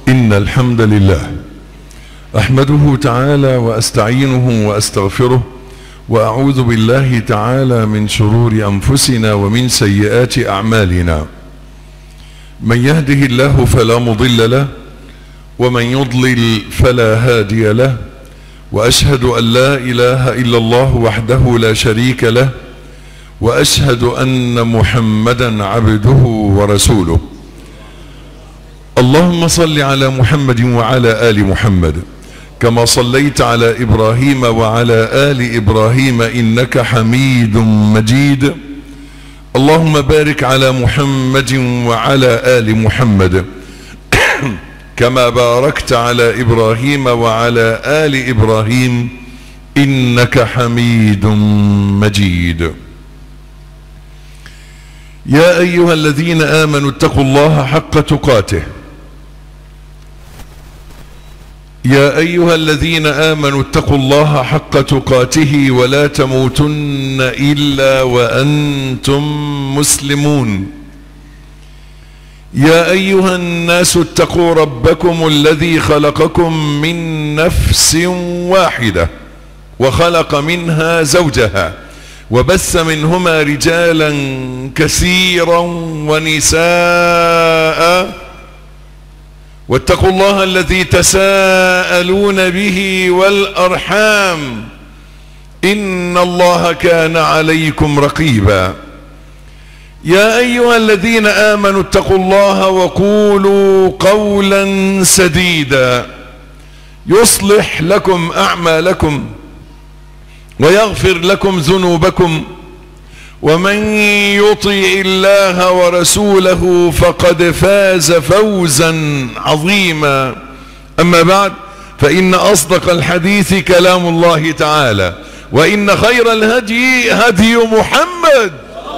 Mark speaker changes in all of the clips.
Speaker 1: إن الحمد لله أحمده تعالى وأستعينه وأستغفره وأعوذ بالله تعالى من شرور أنفسنا ومن سيئات أعمالنا من يهده الله فلا مضل له ومن يضلل فلا هادي له وأشهد أن لا إله إلا الله وحده لا شريك له وأشهد أن محمدا عبده ورسوله اللهم صل على محمد وعلى آل محمد كما صليت على إبراهيم وعلى آل إبراهيم إنك حميد مجيد اللهم بارك على محمد وعلى آل محمد كما باركت على إبراهيم وعلى آل إبراهيم إنك حميد مجيد يا أيها الذين آمنوا اتقوا الله حق تقاته يا أيها الذين آمنوا اتقوا الله حق تقاته ولا تموتن إلا وأنتم مسلمون يا أيها الناس اتقوا ربكم الذي خلقكم من نفس واحدة وخلق منها زوجها وبث منهما رجالا كثيرا ونساء واتقوا الله الذي تساءلون به والأرحام إن الله كان عليكم رقيبا يا أيها الذين آمنوا اتقوا الله وقولوا قولا سديدا يصلح لكم أعمالكم ويغفر لكم ذنوبكم ومن يطيع الله ورسوله فقد فاز فوزا عظيما أما بعد فإن أصدق الحديث كلام الله تعالى وإن خير الهدي هدي محمد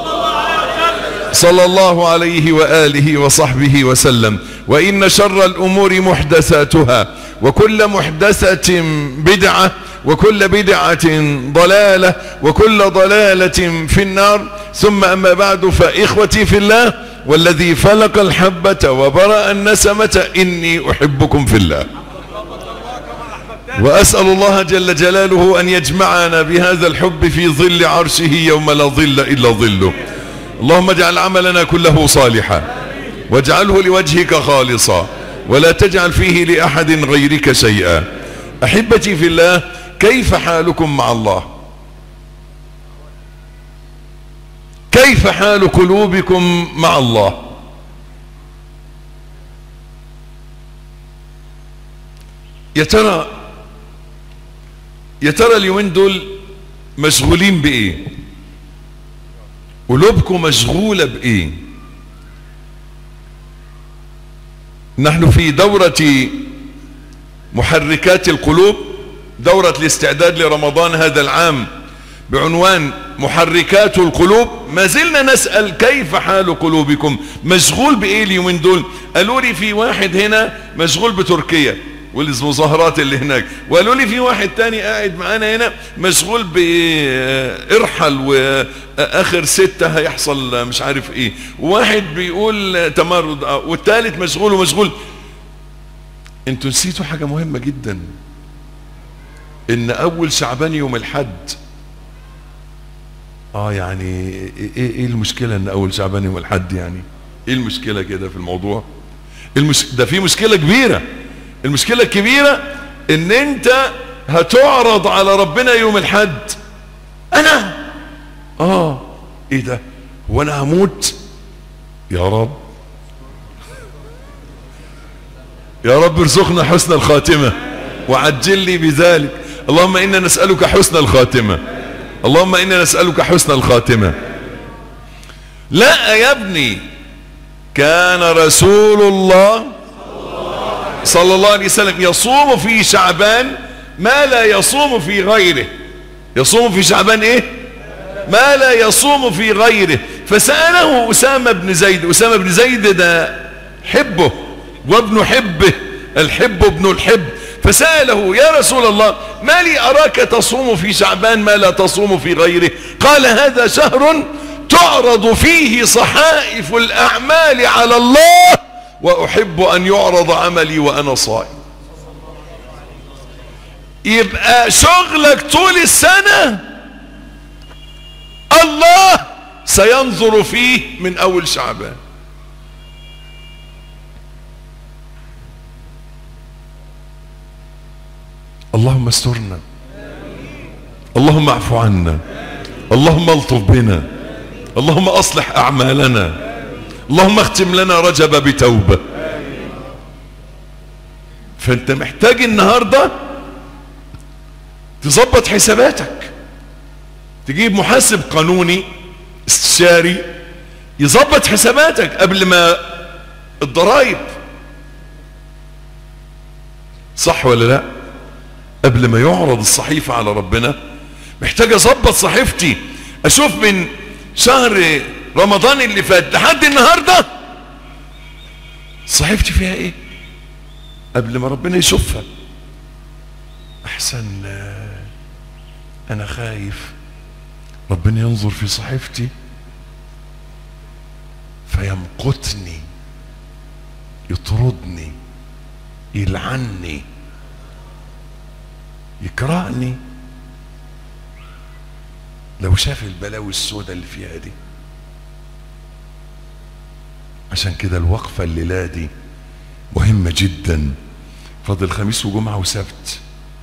Speaker 1: صلى الله عليه وآله وصحبه وسلم وإن شر الأمور محدثاتها وكل محدثة بدعة وكل بدعة ضلالة وكل ضلالة في النار ثم أما بعد فإخوتي في الله والذي فلق الحبة وبرأ النسمة إني أحبكم في الله وأسأل الله جل جلاله أن يجمعنا بهذا الحب في ظل عرشه يوم لا ظل إلا ظله اللهم اجعل عملنا كله صالحا واجعله لوجهك خالصا ولا تجعل فيه لأحد غيرك شيئا أحبتي في الله كيف حالكم مع الله كيف حال قلوبكم مع الله يا ترى يا ترى اليومين دول مشغولين بايه قلوبكم مشغولة بايه نحن في دورة محركات القلوب دورة الاستعداد لرمضان هذا العام بعنوان محركات القلوب ما زلنا نسأل كيف حال قلوبكم مشغول بإيه اليومين دول قالوا لي في واحد هنا مشغول بتركيا والمظاهرات اللي هناك وقالوا لي في واحد تاني قاعد معانا هنا مشغول بارحل واخر ستة هيحصل مش عارف ايه وواحد بيقول تمرد والتالت مشغول ومشغول انتوا نسيتوا حاجة مهمة جدا ان اول شعبان يوم الحد اه يعني ايه, إيه المشكلة ان اول شعبان يوم الحد يعني ايه المشكلة كده في الموضوع المش... ده في مشكلة كبيرة المشكلة الكبيرة ان انت هتعرض على ربنا يوم الحد انا اه ايه ده وانا هموت يا رب يا رب ارزقنا حسن الخاتمة وعجل لي بذلك اللهم إنا نسألك حسن الخاتمة اللهم إنا نسألك حسن الخاتمة لا يا ابني كان رسول الله صلى الله عليه وسلم يصوم في شعبان ما لا يصوم في غيره يصوم في شعبان ايه ما لا يصوم في غيره فسأله أسامة بن زيد أسامة بن زيد ده حبه وابن حبه الحب ابن الحب فسأله يا رسول الله ما لي أراك تصوم في شعبان ما لا تصوم في غيره قال هذا شهر تعرض فيه صحائف الأعمال على الله واحب ان يعرض عملي وانا صائم يبقى شغلك طول السنة الله سينظر فيه من اول شعبان اللهم استرنا اللهم اعف عنا اللهم الطف بنا اللهم اصلح اعمالنا اللهم اختم لنا رجب بتوبة فانت محتاج النهاردة تظبط حساباتك تجيب محاسب قانوني استشاري يظبط حساباتك قبل ما الضرائب صح ولا لا قبل ما يعرض الصحيفة على ربنا محتاج اظبط صحيفتي اشوف من شهر رمضان اللي فات لحد النهاردة صحيفتي فيها ايه قبل ما ربنا يشوفها احسن انا خايف ربنا ينظر في صحيفتي فيمقتني يطردني يلعني يكرهني لو شاف البلاوي السوداء اللي فيها دي عشان كده الوقفة الليلة دي مهمة جدا فاضل خميس وجمعة وسبت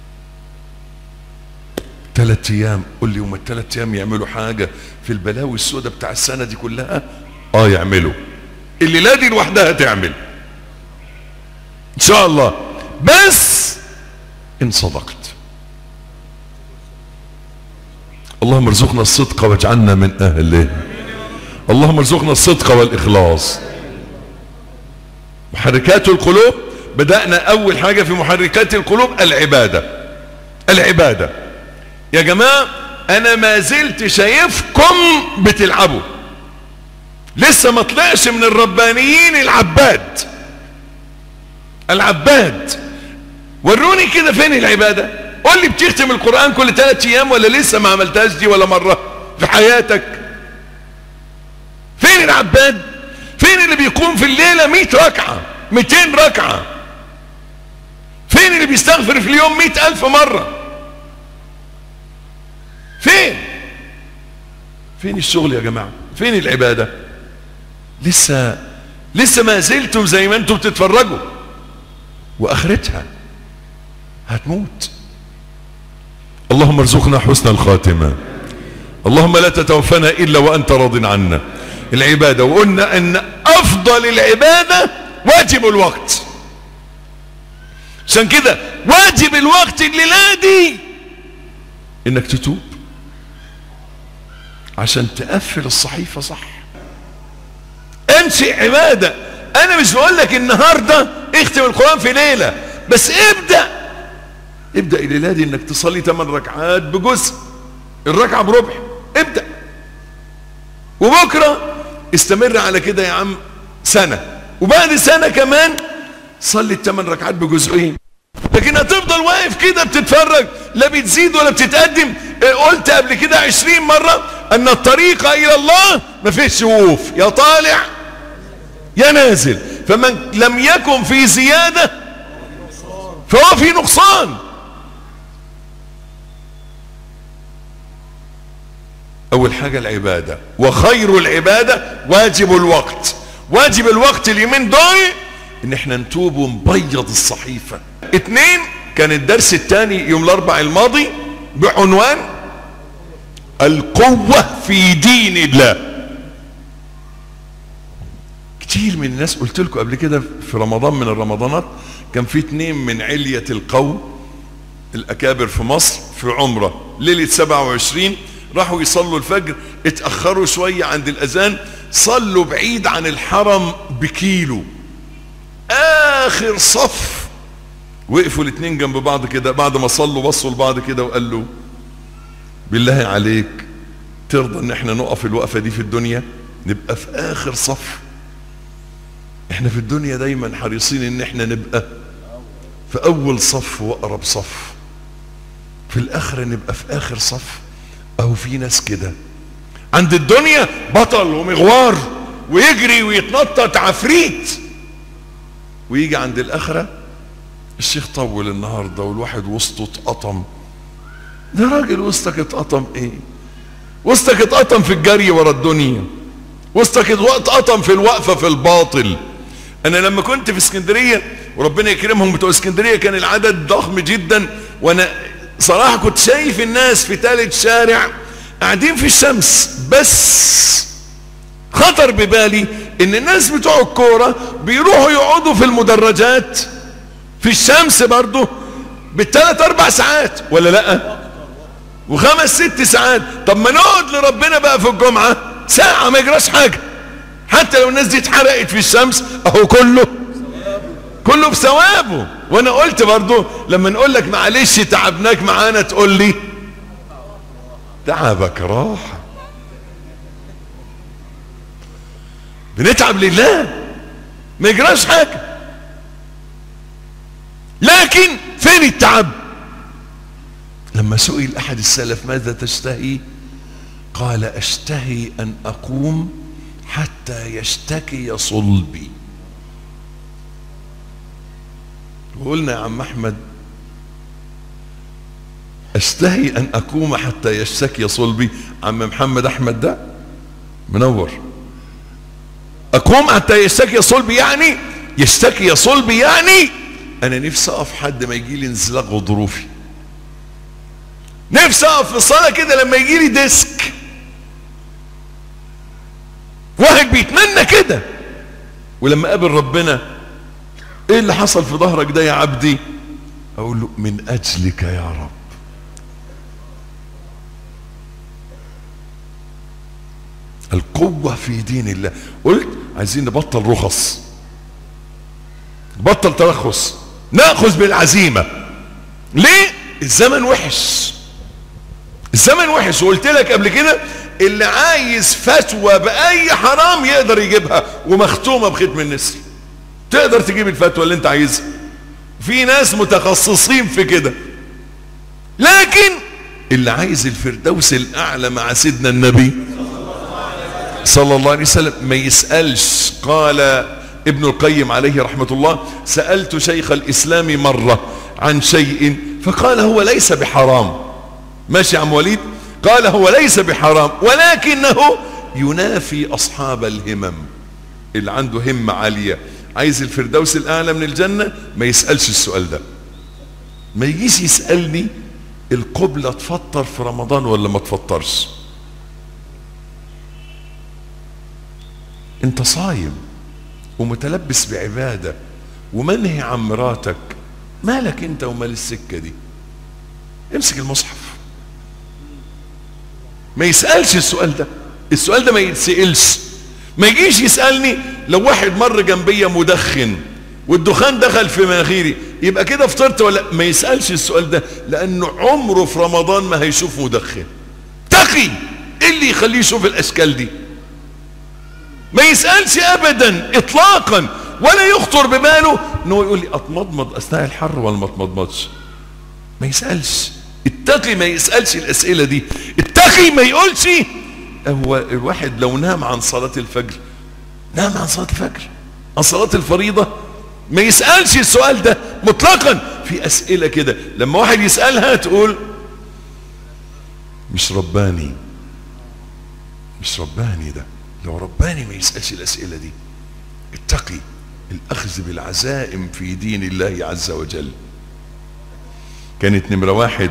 Speaker 1: ثلاث ايام قول لي هما الثلاث ايام يعملوا حاجة في البلاوي السوداء بتاع السنة دي كلها اه يعملوا الليلة دي لوحدها تعمل ان شاء الله بس ان صدقت اللهم ارزقنا الصدق واجعلنا من اهله اللهم ارزقنا الصدق والاخلاص محركات القلوب بدأنا اول حاجة في محركات القلوب العبادة العبادة يا جماعة انا ما زلت شايفكم بتلعبوا لسه ما طلعش من الربانيين العباد العباد وروني كده فين العبادة قول لي بتختم القرآن كل ثلاث ايام ولا لسه ما عملتهاش دي ولا مرة في حياتك فين العباد فين اللي بيقوم في الليلة 100 ركعة 200 ركعة فين اللي بيستغفر في اليوم 100 ألف مرة فين فين الشغل يا جماعة فين العبادة لسه لسه ما زلتم زي ما انتم بتتفرجوا واخرتها هتموت اللهم ارزقنا حسن الخاتمة اللهم لا تتوفنا الا وانت راض عنا العبادة وقلنا ان افضل العبادة واجب الوقت عشان كده واجب الوقت الليلة دي انك تتوب عشان تقفل الصحيفة صح امشي عبادة انا مش بقول لك النهاردة اختم القرآن في ليلة بس ابدأ ابدأ الليلة دي انك تصلي 8 ركعات بجزء الركعة بربع ابدأ وبكرة استمر على كده يا عم سنة وبعد سنة كمان صلي الثمان ركعات بجزئين لكن هتفضل واقف كده بتتفرج لا بتزيد ولا بتتقدم قلت قبل كده عشرين مرة ان الطريق الى الله ما فيش وقوف يا طالع يا نازل فمن لم يكن في زيادة فهو في نقصان اول حاجة العبادة وخير العبادة واجب الوقت واجب الوقت اليومين دول ان احنا نتوب ونبيض الصحيفة اتنين كان الدرس الثاني يوم الاربع الماضي بعنوان القوة في دين الله كتير من الناس قلت لكم قبل كده في رمضان من الرمضانات كان في اتنين من علية القوم الاكابر في مصر في عمرة ليلة 27 راحوا يصلوا الفجر اتأخروا شوية عند الاذان صلوا بعيد عن الحرم بكيلو اخر صف وقفوا الاثنين جنب بعض كده بعد ما صلوا بصوا لبعض كده وقال له بالله عليك ترضى ان احنا نقف الوقفه دي في الدنيا نبقى في اخر صف احنا في الدنيا دايما حريصين ان احنا نبقى في اول صف واقرب صف في الاخره نبقى في اخر صف اهو في ناس كده عند الدنيا بطل ومغوار ويجري ويتنطط عفريت ويجي عند الاخره الشيخ طول النهارده والواحد وسطه اتقطم ده راجل وسطك اتقطم ايه وسطك اتقطم في الجري ورا الدنيا وسطك اتقطم في الوقفه في الباطل انا لما كنت في اسكندريه وربنا يكرمهم بتوع اسكندريه كان العدد ضخم جدا وانا صراحه كنت شايف الناس في ثالث شارع قاعدين في الشمس بس خطر ببالي ان الناس بتوع الكوره بيروحوا يقعدوا في المدرجات في الشمس برضه بالثلاث اربع ساعات ولا لا وخمس ست ساعات طب ما نقعد لربنا بقى في الجمعه ساعه ما يجراش حاجه حتى لو الناس دي اتحرقت في الشمس اهو كله كله بثوابه وانا قلت برضه لما نقول لك معلش تعبناك معانا تقول لي تعبك راحه بنتعب لله ما يجراش حاجه لكن فين التعب لما سئل احد السلف ماذا تشتهي قال اشتهي ان اقوم حتى يشتكي صلبي وقلنا يا عم احمد اشتهي ان اقوم حتى يشتكي صلبي عم محمد احمد ده منور اقوم حتى يشتكي صلبي يعني يشتكي صلبي يعني انا نفسي اقف حد ما يجي لي انزلاق غضروفي نفسي اقف في الصلاه كده لما يجي لي ديسك واحد بيتمنى كده ولما قابل ربنا ايه اللي حصل في ظهرك ده يا عبدي اقول له من اجلك يا رب القوة في دين الله قلت عايزين نبطل رخص بطل ترخص ناخذ بالعزيمة ليه الزمن وحش الزمن وحش وقلت لك قبل كده اللي عايز فتوى باي حرام يقدر يجيبها ومختومه بختم النسر تقدر تجيب الفتوى اللي انت عايزها في ناس متخصصين في كده لكن اللي عايز الفردوس الاعلى مع سيدنا النبي صلى الله عليه وسلم ما يسالش قال ابن القيم عليه رحمه الله سالت شيخ الاسلام مره عن شيء فقال هو ليس بحرام ماشي يا عم وليد قال هو ليس بحرام ولكنه ينافي اصحاب الهمم اللي عنده همة عالية عايز الفردوس الاعلى من الجنة ما يسألش السؤال ده ما يجيش يسألني القبلة تفطر في رمضان ولا ما تفطرش انت صايم ومتلبس بعبادة ومنهي عن مراتك مالك انت ومال السكة دي امسك المصحف ما يسألش السؤال ده السؤال ده ما يتسألش ما يجيش يسألني لو واحد مر جنبيا مدخن والدخان دخل في مناخيري يبقى كده فطرت ولا ما يسألش السؤال ده لأنه عمره في رمضان ما هيشوف مدخن تقي ايه اللي يخليه يشوف الأشكال دي ما يسألش أبدا إطلاقا ولا يخطر بباله انه يقول لي اتمضمض اثناء الحر ولا ما اتمضمضش ما يسألش التقي ما يسألش الأسئلة دي التقي ما يقولش هو الواحد لو نام عن صلاة الفجر نام عن صلاة الفجر عن صلاة الفريضة ما يسألش السؤال ده مطلقا في أسئلة كده لما واحد يسألها تقول مش رباني مش رباني ده لو رباني ما يسألش الأسئلة دي اتقي الأخذ بالعزائم في دين الله عز وجل كانت نمرة واحد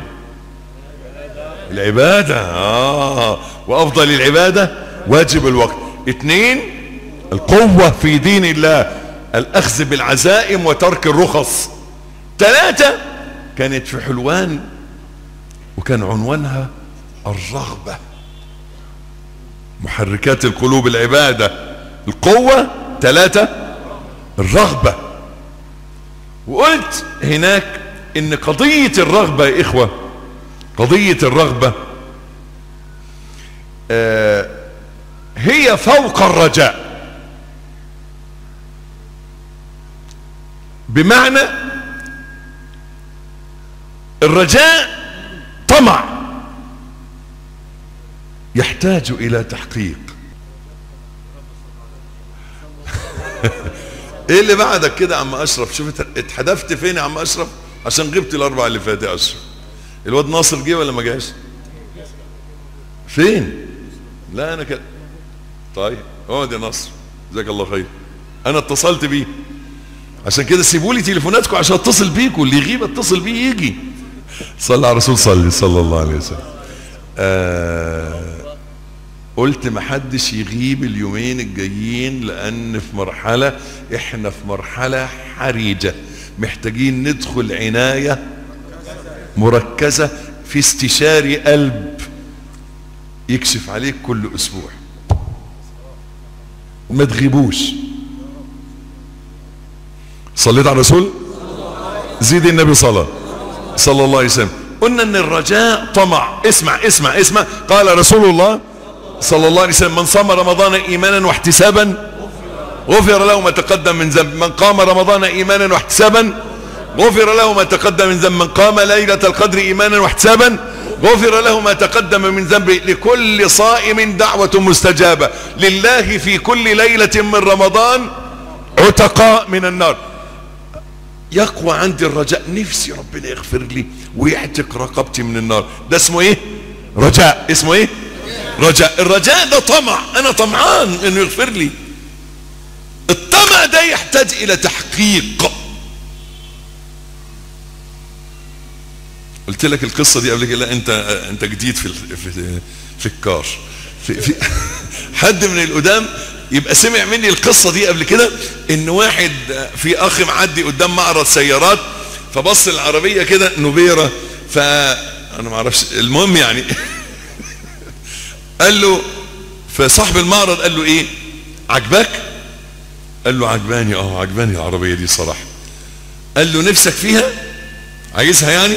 Speaker 1: العبادة آه وأفضل العبادة واجب الوقت اثنين القوة في دين الله الأخذ بالعزائم وترك الرخص ثلاثة كانت في حلوان وكان عنوانها الرغبة محركات القلوب العبادة القوة ثلاثة الرغبة وقلت هناك ان قضية الرغبة يا اخوة قضية الرغبة آه هي فوق الرجاء بمعنى الرجاء طمع يحتاج الى تحقيق ايه اللي بعدك كده يا عم اشرف شوف ات- اتحدفت فين يا عم اشرف عشان غبت الاربع اللي فاتوا يا اشرف الواد ناصر جه ولا ما جاش فين لا انا كده طيب اقعد يا ناصر جزاك الله خير انا اتصلت بيه عشان كده سيبوا لي تليفوناتكم عشان اتصل بيكم اللي يغيب اتصل بيه يجي صلى على الرسول صلي صلى الله عليه وسلم آه قلت ما حدش يغيب اليومين الجايين لان في مرحلة احنا في مرحلة حرجة محتاجين ندخل عناية مركزة في استشاري قلب يكشف عليك كل اسبوع ما تغيبوش صليت على الرسول زيد النبي صلاه صلى الله عليه وسلم قلنا ان الرجاء طمع اسمع اسمع اسمع قال رسول الله صلى الله عليه وسلم من صام رمضان ايمانا واحتسابا غفر له ما تقدم من ذنب من قام رمضان ايمانا واحتسابا غفر له ما تقدم من ذنب من قام ليلة القدر ايمانا واحتسابا غفر له ما تقدم من ذنبه لكل صائم دعوة مستجابة لله في كل ليلة من رمضان عتقاء من النار يقوى عندي الرجاء نفسي ربنا يغفر لي ويعتق رقبتي من النار ده اسمه ايه رجاء اسمه ايه رجاء الرجاء ده طمع انا طمعان انه يغفر لي الطمع ده يحتاج الى تحقيق قلت لك القصه دي قبل كده لا انت انت جديد في ال- في في الكار في, في حد من القدام يبقى سمع مني القصه دي قبل كده ان واحد في اخ معدي قدام معرض سيارات فبص العربيه كده نوبيرا ف انا ما اعرفش المهم يعني قال له فصاحب المعرض قال له ايه عجبك قال له عجباني اه عجباني العربيه دي صراحه قال له نفسك فيها عايزها يعني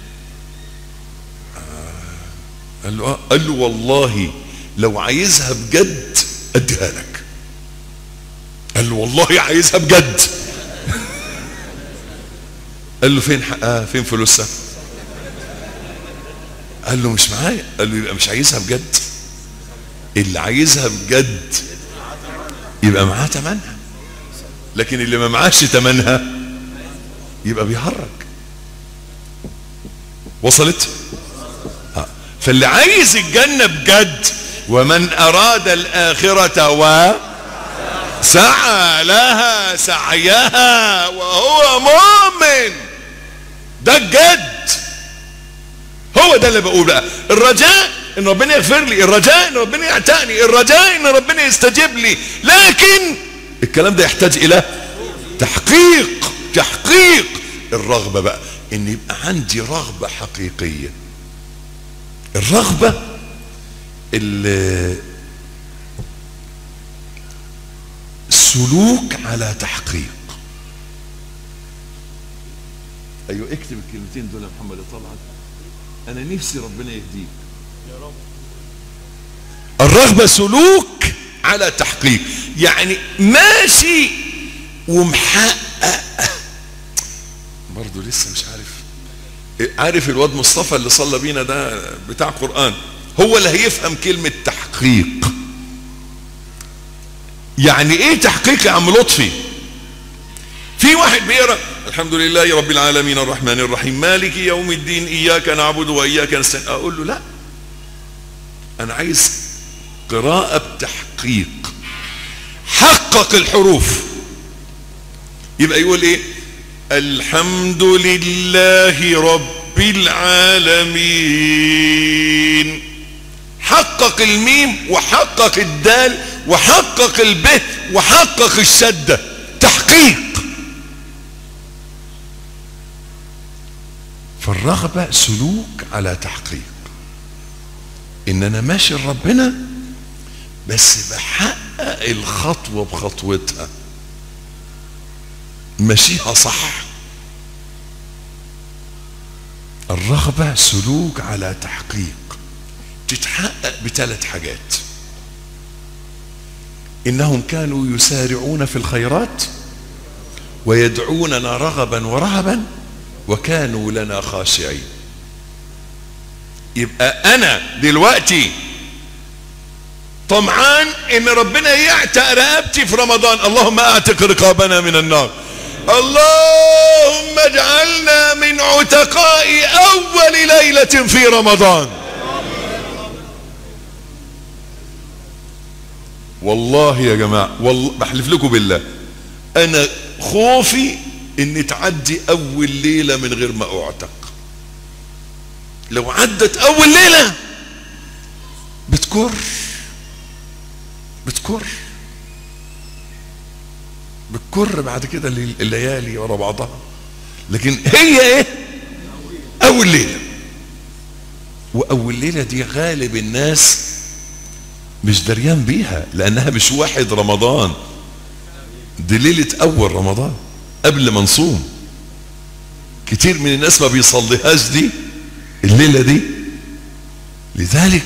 Speaker 1: قال له اه قال له والله لو عايزها بجد اديها لك قال له والله عايزها بجد قال له فين حقها فين فلوسها قال له مش معايا قال له يبقى مش عايزها بجد اللي عايزها بجد يبقى معاه تمنها لكن اللي ما معاش تمنها يبقى بيهرج وصلت آه. فاللي عايز الجنة بجد ومن أراد الآخرة و سعى لها سعيها وهو مؤمن ده الجد هو ده اللي بقول بقى الرجاء ان ربنا يغفر لي الرجاء ان ربنا يعتقني الرجاء ان ربنا يستجيب لي لكن الكلام ده يحتاج الى تحقيق تحقيق الرغبة بقى ان يبقى عندي رغبة حقيقية الرغبة اللي سلوك على تحقيق ايوه اكتب الكلمتين دول يا محمد طلعت انا نفسي ربنا يهديك الرغبة سلوك على تحقيق يعني ماشي ومحقق برضه لسه مش عارف عارف الواد مصطفى اللي صلى بينا ده بتاع قرآن هو اللي هيفهم كلمة تحقيق يعني ايه تحقيق يا عم لطفي في واحد بيقرا الحمد لله رب العالمين الرحمن الرحيم مالك يوم الدين اياك نعبد واياك نستعين اقول له لا انا عايز قراءة بتحقيق حقق الحروف يبقى يقول ايه الحمد لله رب العالمين حقق الميم وحقق الدال وحقق الب وحقق الشدة تحقيق فالرغبة سلوك على تحقيق ان انا ماشي لربنا بس بحقق الخطوة بخطوتها ماشيها صح الرغبة سلوك على تحقيق تتحقق بثلاث حاجات انهم كانوا يسارعون في الخيرات ويدعوننا رغبا ورهبا وكانوا لنا خاشعين يبقى انا دلوقتي طمعان ان ربنا يعتق رقبتي في رمضان اللهم اعتق رقابنا من النار اللهم اجعلنا من عتقاء اول ليلة في رمضان والله يا جماعة والله بحلف لكم بالله انا خوفي ان تعدي اول ليلة من غير ما اعتق لو عدت اول ليلة بتكر بتكر بتكر بعد كده الليالي ورا بعضها لكن هي ايه اول ليلة واول ليلة دي غالب الناس مش دريان بيها لانها مش واحد رمضان دي ليلة اول رمضان قبل ما نصوم كتير من الناس ما بيصليهاش دي الليلة دي لذلك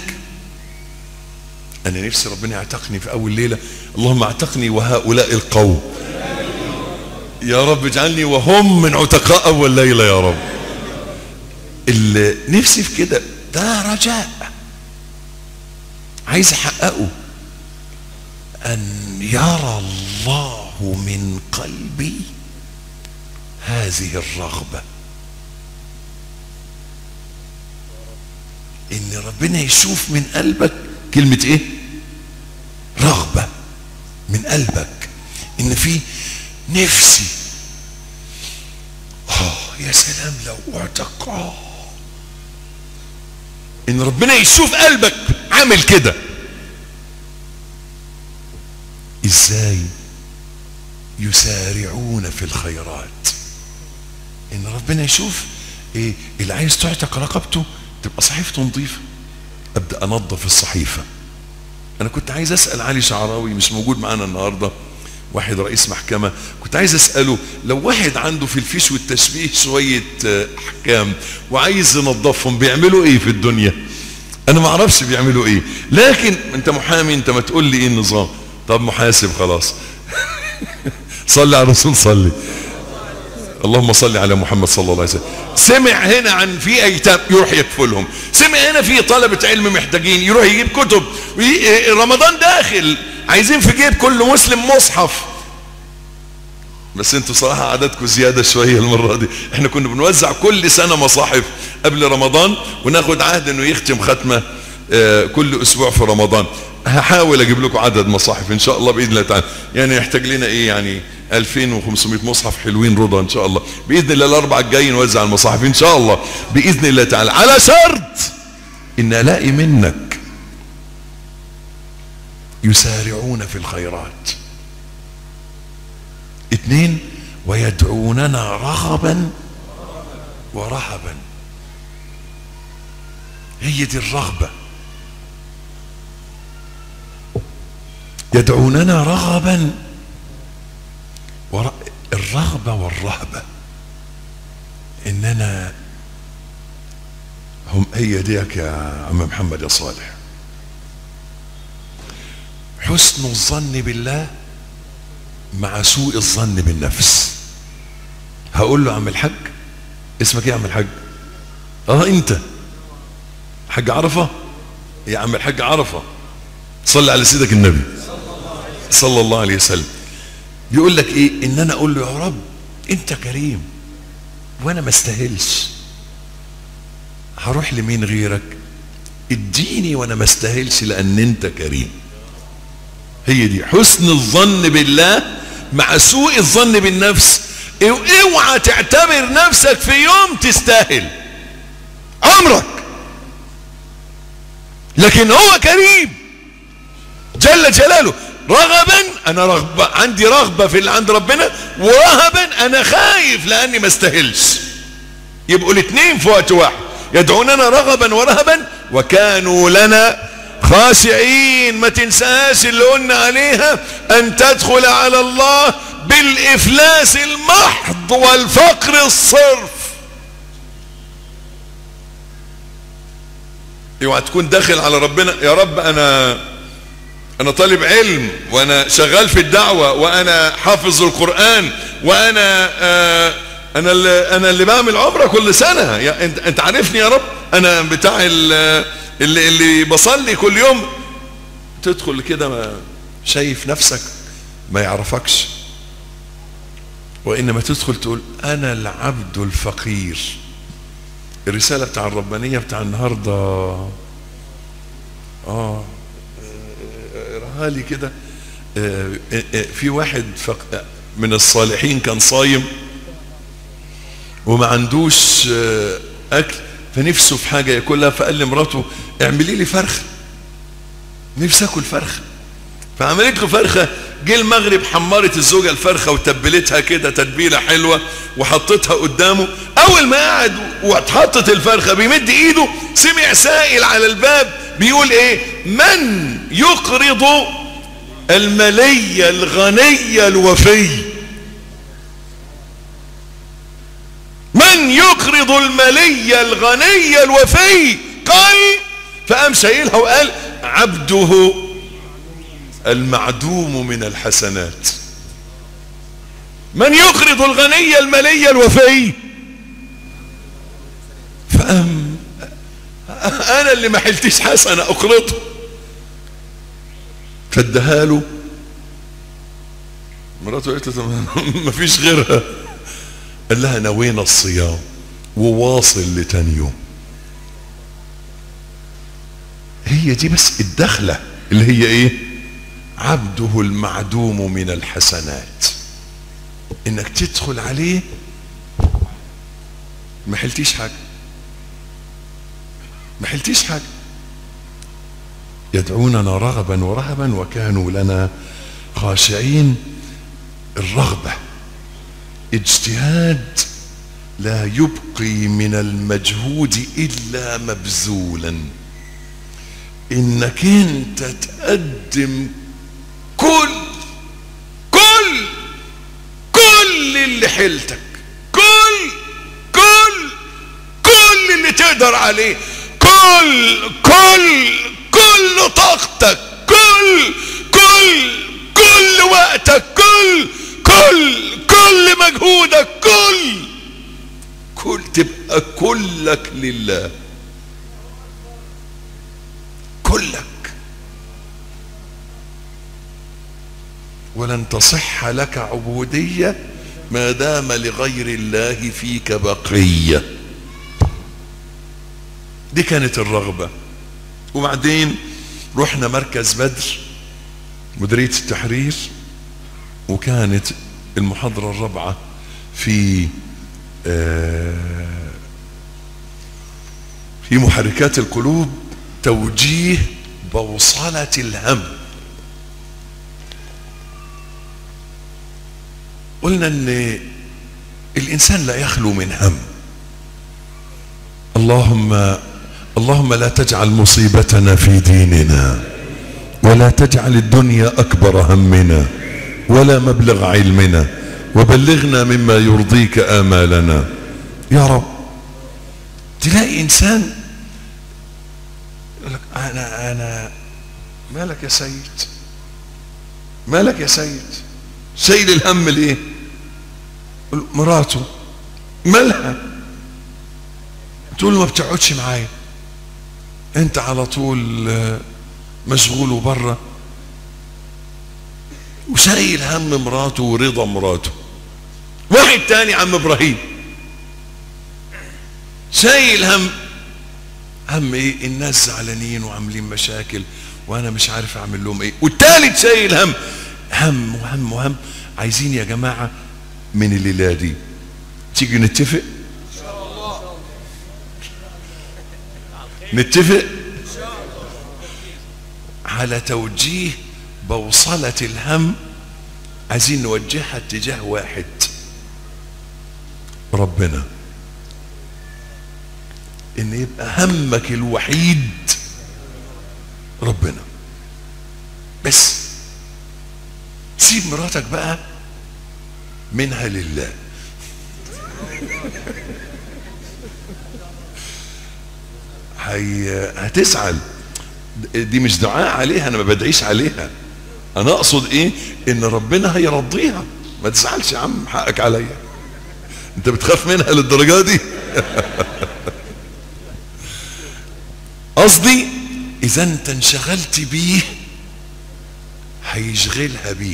Speaker 1: انا نفسي ربنا يعتقني في اول ليلة اللهم اعتقني وهؤلاء القوم يا رب اجعلني وهم من عتقاء اول ليلة يا رب اللي نفسي في كده ده رجاء عايز احققه ان يرى الله من قلبي هذه الرغبة ان ربنا يشوف من قلبك كلمة ايه رغبة من قلبك ان في نفسي اه يا سلام لو اعتق آه. ان ربنا يشوف قلبك عامل كده ازاي يسارعون في الخيرات ان ربنا يشوف ايه اللي عايز تعتق رقبته تبقى صحيفته نظيفه ابدا انظف الصحيفه انا كنت عايز اسال علي شعراوي مش موجود معانا النهارده واحد رئيس محكمه كنت عايز اساله لو واحد عنده في الفيش والتشبيه شويه احكام وعايز ينظفهم بيعملوا ايه في الدنيا انا ما اعرفش بيعملوا ايه لكن انت محامي انت ما تقول لي ايه النظام طب محاسب خلاص صلي على الرسول صلي اللهم صل على محمد صلى الله عليه وسلم سمع هنا عن في ايتام يروح يكفلهم سمع هنا في طلبة علم محتاجين يروح يجيب كتب رمضان داخل عايزين في جيب كل مسلم مصحف بس انتوا صراحة عددكم زيادة شوية المرة دي احنا كنا بنوزع كل سنة مصاحف قبل رمضان وناخد عهد انه يختم ختمة اه كل اسبوع في رمضان هحاول اجيب لكم عدد مصاحف ان شاء الله باذن الله تعالى يعني يحتاج لنا ايه يعني 2500 مصحف حلوين رضا ان شاء الله باذن الله الاربعاء الجاي نوزع المصاحف ان شاء الله باذن الله تعالى على شرط ان الاقي منك يسارعون في الخيرات اثنين ويدعوننا رغبا ورهبا هي دي الرغبه يدعوننا رغبا ور... الرغبة والرهبة اننا هم هي ديك يا عم محمد يا صالح حسن الظن بالله مع سوء الظن بالنفس هقول له عم الحاج اسمك ايه يا عم الحاج اه انت حاج عرفة يا عم الحاج عرفة صلي على سيدك النبي صلى الله عليه وسلم بيقول لك ايه ان انا اقول له يا رب انت كريم وانا ما استاهلش هروح لمين غيرك اديني وانا ما استاهلش لان انت كريم هي دي حسن الظن بالله مع سوء الظن بالنفس اوعى تعتبر نفسك في يوم تستاهل عمرك لكن هو كريم جل جلاله رغبا انا رغبة عندي رغبة في اللي عند ربنا ورهبا انا خايف لاني ما استاهلش يبقوا الاثنين في وقت واحد يدعوننا رغبا ورهبا وكانوا لنا خاشعين ما تنساش اللي قلنا عليها ان تدخل على الله بالافلاس المحض والفقر الصرف اوعى تكون داخل على ربنا يا رب انا انا طالب علم وانا شغال في الدعوة وانا حافظ القرآن وانا آه انا اللي انا اللي بعمل عمره كل سنة يا انت انت عارفني يا رب انا بتاع اللي اللي بصلي كل يوم تدخل كده ما شايف نفسك ما يعرفكش وإنما تدخل تقول أنا العبد الفقير الرسالة بتاع الربانية بتاع النهاردة آه اقراها لي كده آه، آه، آه، في واحد فق... من الصالحين كان صايم وما عندوش آه، اكل فنفسه في حاجه ياكلها فقال لمراته اعملي لي فرخه نفسي اكل فرخه فعملت له فرخه جه المغرب حمرت الزوجه الفرخه وتبلتها كده تتبيله حلوه وحطتها قدامه اول ما قعد واتحطت الفرخه بيمد ايده سمع سائل على الباب بيقول ايه من يقرض الملي الغني الوفي من يقرض الملي الغني الوفي قال فقام شايلها وقال عبده المعدوم من الحسنات من يقرض الغني الملي الوفي فقام انا اللي ما حلتش حسنه اقرضه فادها له مراته قالت له ما فيش غيرها قال لها نوينا الصيام وواصل لتاني يوم هي دي بس الدخلة اللي هي ايه عبده المعدوم من الحسنات انك تدخل عليه ما حلتيش حاجة ما حلتيش حاجة يدعوننا رغبا ورهبا وكانوا لنا خاشعين الرغبة اجتهاد لا يبقي من المجهود الا مبذولا انك انت تقدم كل كل كل اللي حيلتك كل كل كل اللي تقدر عليه كل كل كل طاقتك كل كل كل وقتك كل كل كل مجهودك كل كل تبقى كلك لله كلك ولن تصح لك عبودية ما دام لغير الله فيك بقية دي كانت الرغبة وبعدين رحنا مركز بدر مديرية التحرير وكانت المحاضرة الرابعة في آه في محركات القلوب توجيه بوصلة الهم قلنا ان الانسان لا يخلو من هم اللهم اللهم لا تجعل مصيبتنا في ديننا ولا تجعل الدنيا اكبر همنا ولا مبلغ علمنا وبلغنا مما يرضيك امالنا يا رب تلاقي انسان يقول لك انا انا مالك يا سيد مالك يا سيد شايل الهم ليه يقول مراته مالها تقول له ما بتقعدش معايا انت على طول مشغول وبره وشايل هم مراته ورضا مراته واحد تاني عم ابراهيم شايل هم هم ايه الناس زعلانين وعاملين مشاكل وانا مش عارف اعمل لهم ايه والتالت شايل هم هم وهم وهم عايزين يا جماعة من الليلة دي تيجي نتفق نتفق على توجيه بوصلة الهم عايزين نوجهها اتجاه واحد ربنا ان يبقى همك الوحيد ربنا بس سيب مراتك بقى منها لله هي هتزعل دي مش دعاء عليها انا ما بدعيش عليها انا اقصد ايه ان ربنا هيرضيها ما تزعلش يا عم حقك عليا انت بتخاف منها للدرجه دي قصدي اذا انت انشغلت بيه هيشغلها بيك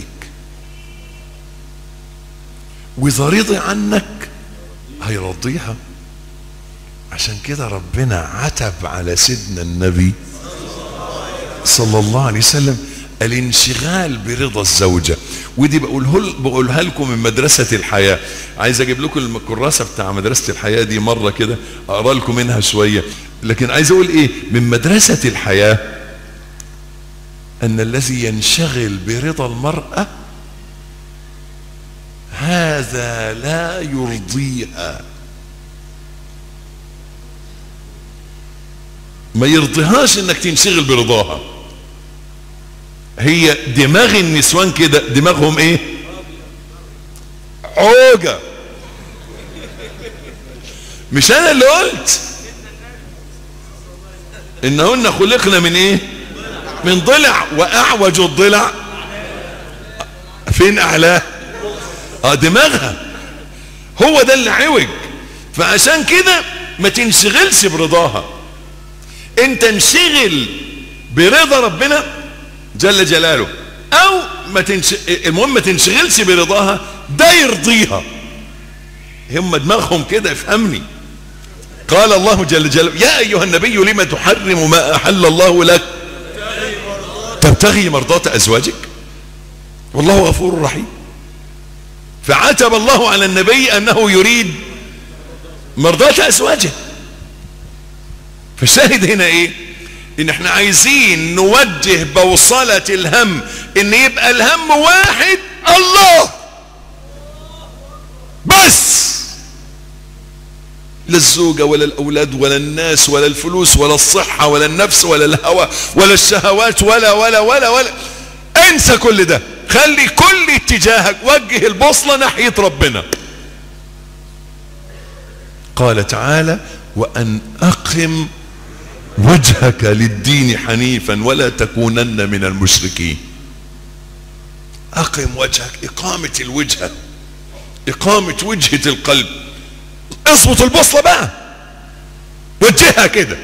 Speaker 1: واذا رضي عنك هيرضيها عشان كده ربنا عتب على سيدنا النبي صلى الله عليه وسلم الانشغال برضا الزوجة ودي بقوله بقولها لكم من مدرسة الحياة عايز اجيب لكم الكراسة بتاع مدرسة الحياة دي مرة كده اقرا لكم منها شوية لكن عايز اقول ايه من مدرسة الحياة ان الذي ينشغل برضا المرأة هذا لا يرضيها ما يرضيهاش انك تنشغل برضاها هي دماغ النسوان كده دماغهم ايه عوجة مش انا اللي قلت انهن خلقنا من ايه من ضلع واعوج الضلع فين اعلاه اه دماغها هو ده اللي عوج فعشان كده ما تنشغلش برضاها انت انشغل برضا ربنا جل جلاله او ما تنش... المهم ما تنشغلش برضاها ده يرضيها هم دماغهم كده افهمني قال الله جل جلاله يا ايها النبي لما تحرم ما احل الله لك تبتغي مرضات ازواجك والله غفور رحيم فعتب الله على النبي انه يريد مرضات ازواجه فالشاهد هنا ايه ان احنا عايزين نوجه بوصلة الهم ان يبقى الهم واحد الله بس لا الزوجة ولا الاولاد ولا الناس ولا الفلوس ولا الصحة ولا النفس ولا الهوى ولا الشهوات ولا ولا ولا ولا انسى كل ده خلي كل اتجاهك وجه البوصلة ناحية ربنا قال تعالى وان اقم وجهك للدين حنيفا ولا تكونن من المشركين اقم وجهك اقامة الوجهة اقامة وجهة القلب اظبط البوصلة بقى وجهها كده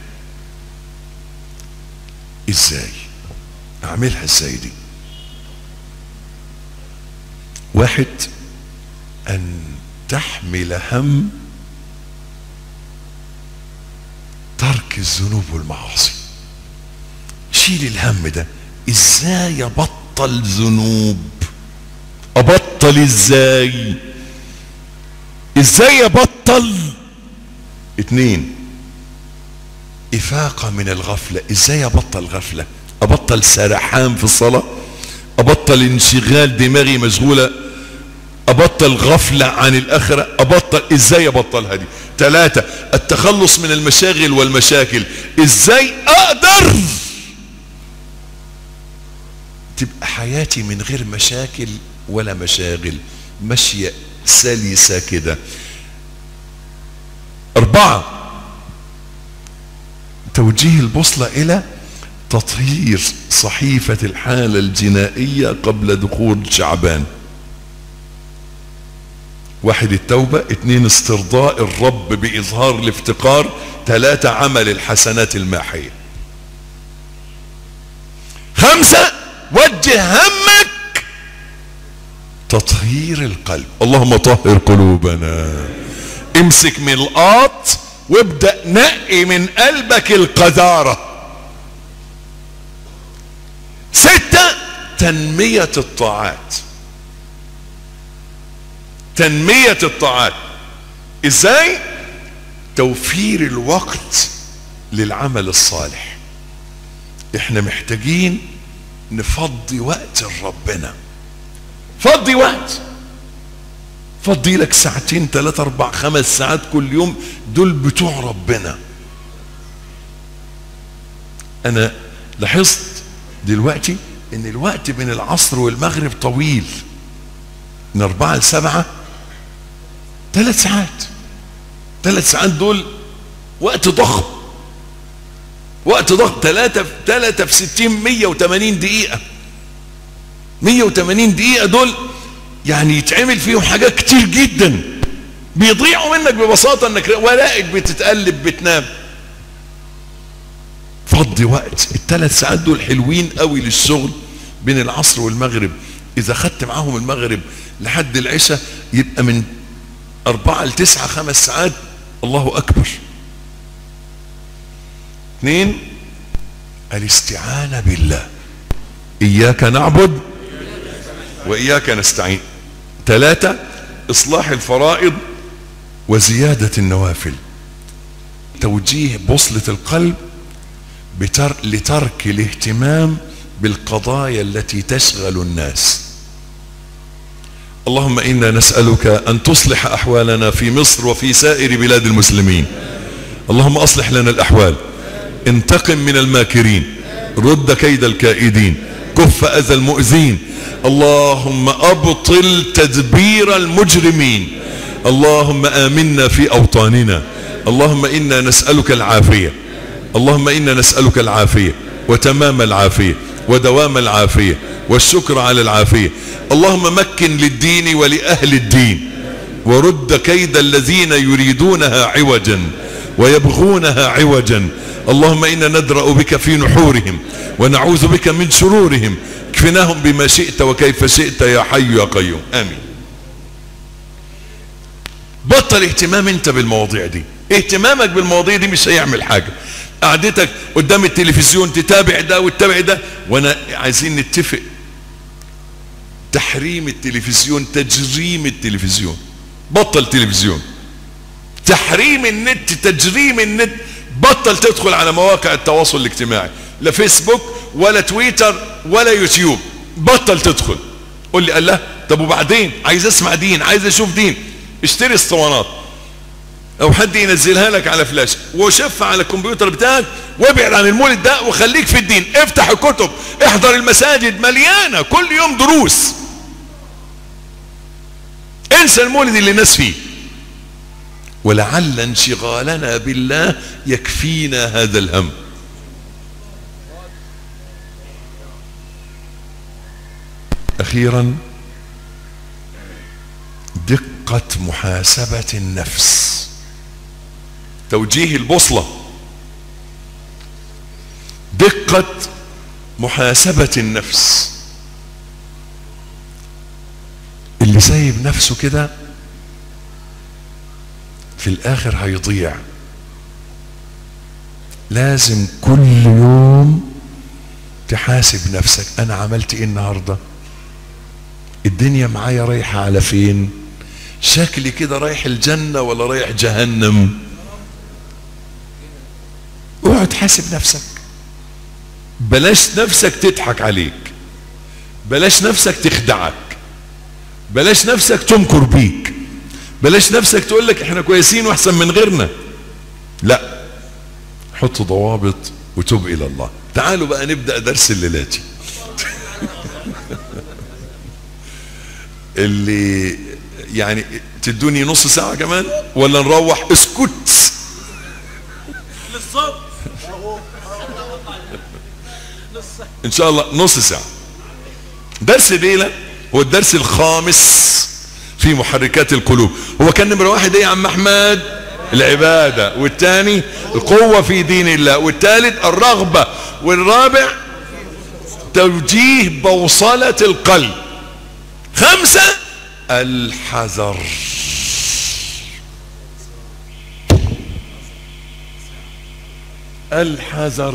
Speaker 1: ازاي اعملها ازاي دي واحد ان تحمل هم ترك الذنوب والمعاصي شيل الهم ده ازاي ابطل ذنوب ابطل ازاي ازاي ابطل اتنين افاقة من الغفلة ازاي ابطل غفلة ابطل سرحان في الصلاة ابطل انشغال دماغي مشغولة ابطل غفلة عن الاخرة ابطل ازاي ابطلها دي ثلاثة التخلص من المشاغل والمشاكل ازاي اقدر تبقى حياتي من غير مشاكل ولا مشاغل ماشية سلسة كده اربعة توجيه البوصلة الى تطهير صحيفة الحالة الجنائية قبل دخول شعبان واحد التوبة اتنين استرضاء الرب بإظهار الافتقار ثلاثة عمل الحسنات الماحية خمسة وجه همك تطهير القلب اللهم طهر قلوبنا امسك من القاط وابدأ نقي من قلبك القذارة ستة تنمية الطاعات تنمية الطاعات ازاي توفير الوقت للعمل الصالح احنا محتاجين نفضي وقت لربنا فضي وقت فضي لك ساعتين ثلاثة اربع خمس ساعات كل يوم دول بتوع ربنا انا لاحظت دلوقتي ان الوقت بين العصر والمغرب طويل من اربعة لسبعة ثلاث ساعات ثلاث ساعات دول وقت ضخم وقت ضخم ثلاثة ثلاثة في ستين مية وثمانين دقيقة مية وثمانين دقيقة دول يعني يتعمل فيهم حاجات كتير جدا بيضيعوا منك ببساطة انك ورائك بتتقلب بتنام فضي وقت الثلاث ساعات دول حلوين قوي للشغل بين العصر والمغرب اذا خدت معاهم المغرب لحد العشاء يبقى من اربعة لتسعة خمس ساعات الله اكبر اثنين الاستعانة بالله اياك نعبد واياك نستعين ثلاثة اصلاح الفرائض وزيادة النوافل توجيه بوصلة القلب بتر... لترك الاهتمام بالقضايا التي تشغل الناس اللهم انا نسألك ان تصلح احوالنا في مصر وفي سائر بلاد المسلمين اللهم اصلح لنا الاحوال انتقم من الماكرين رد كيد الكائدين كف اذى المؤذين اللهم ابطل تدبير المجرمين اللهم امنا في اوطاننا اللهم انا نسألك العافية اللهم انا نسألك العافية وتمام العافية ودوام العافية والشكر على العافية اللهم مكن للدين ولأهل الدين ورد كيد الذين يريدونها عوجا ويبغونها عوجا اللهم إنا ندرأ بك في نحورهم ونعوذ بك من شرورهم اكفناهم بما شئت وكيف شئت يا حي يا قيوم آمين بطل اهتمام انت بالمواضيع دي اهتمامك بالمواضيع دي مش هيعمل حاجة قعدتك قدام التلفزيون تتابع ده وتتابع ده وانا عايزين نتفق تحريم التلفزيون تجريم التلفزيون بطل تلفزيون تحريم النت تجريم النت بطل تدخل على مواقع التواصل الاجتماعي لا فيسبوك ولا تويتر ولا يوتيوب بطل تدخل قول لي الله طب وبعدين عايز اسمع دين عايز اشوف دين اشتري اسطوانات او حد ينزلها لك على فلاش وشف على الكمبيوتر بتاعك وابعد عن المولد ده وخليك في الدين افتح الكتب احضر المساجد مليانة كل يوم دروس انسى المولد اللي الناس فيه ولعل انشغالنا بالله يكفينا هذا الهم اخيرا دقة محاسبة النفس توجيه البوصلة دقة محاسبة النفس اللي سايب نفسه كده في الاخر هيضيع لازم كل يوم تحاسب نفسك انا عملت ايه النهارده الدنيا معايا رايحه على فين شكلي كده رايح الجنه ولا رايح جهنم اقعد حاسب نفسك بلاش نفسك تضحك عليك بلاش نفسك تخدعك بلاش نفسك تمكر بيك بلاش نفسك تقول لك احنا كويسين واحسن من غيرنا لا حط ضوابط وتوب الى الله تعالوا بقى نبدا درس الليلاتي اللي يعني تدوني نص ساعه كمان ولا نروح اسكت ان شاء الله نص ساعه درس الليله هو الدرس الخامس في محركات القلوب هو كان نمرة واحد ايه يا عم احمد العبادة والثاني القوة في دين الله والثالث الرغبة والرابع توجيه بوصلة القلب خمسة الحذر الحذر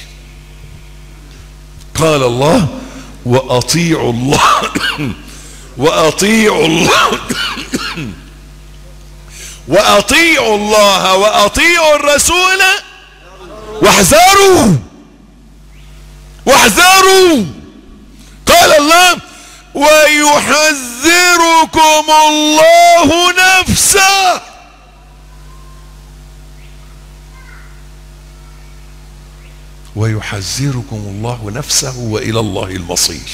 Speaker 1: قال الله واطيعوا الله واطيعوا الله واطيعوا الله واطيعوا الرسول واحذروا واحذروا قال الله ويحذركم الله نفسه ويحذركم الله نفسه والى الله المصير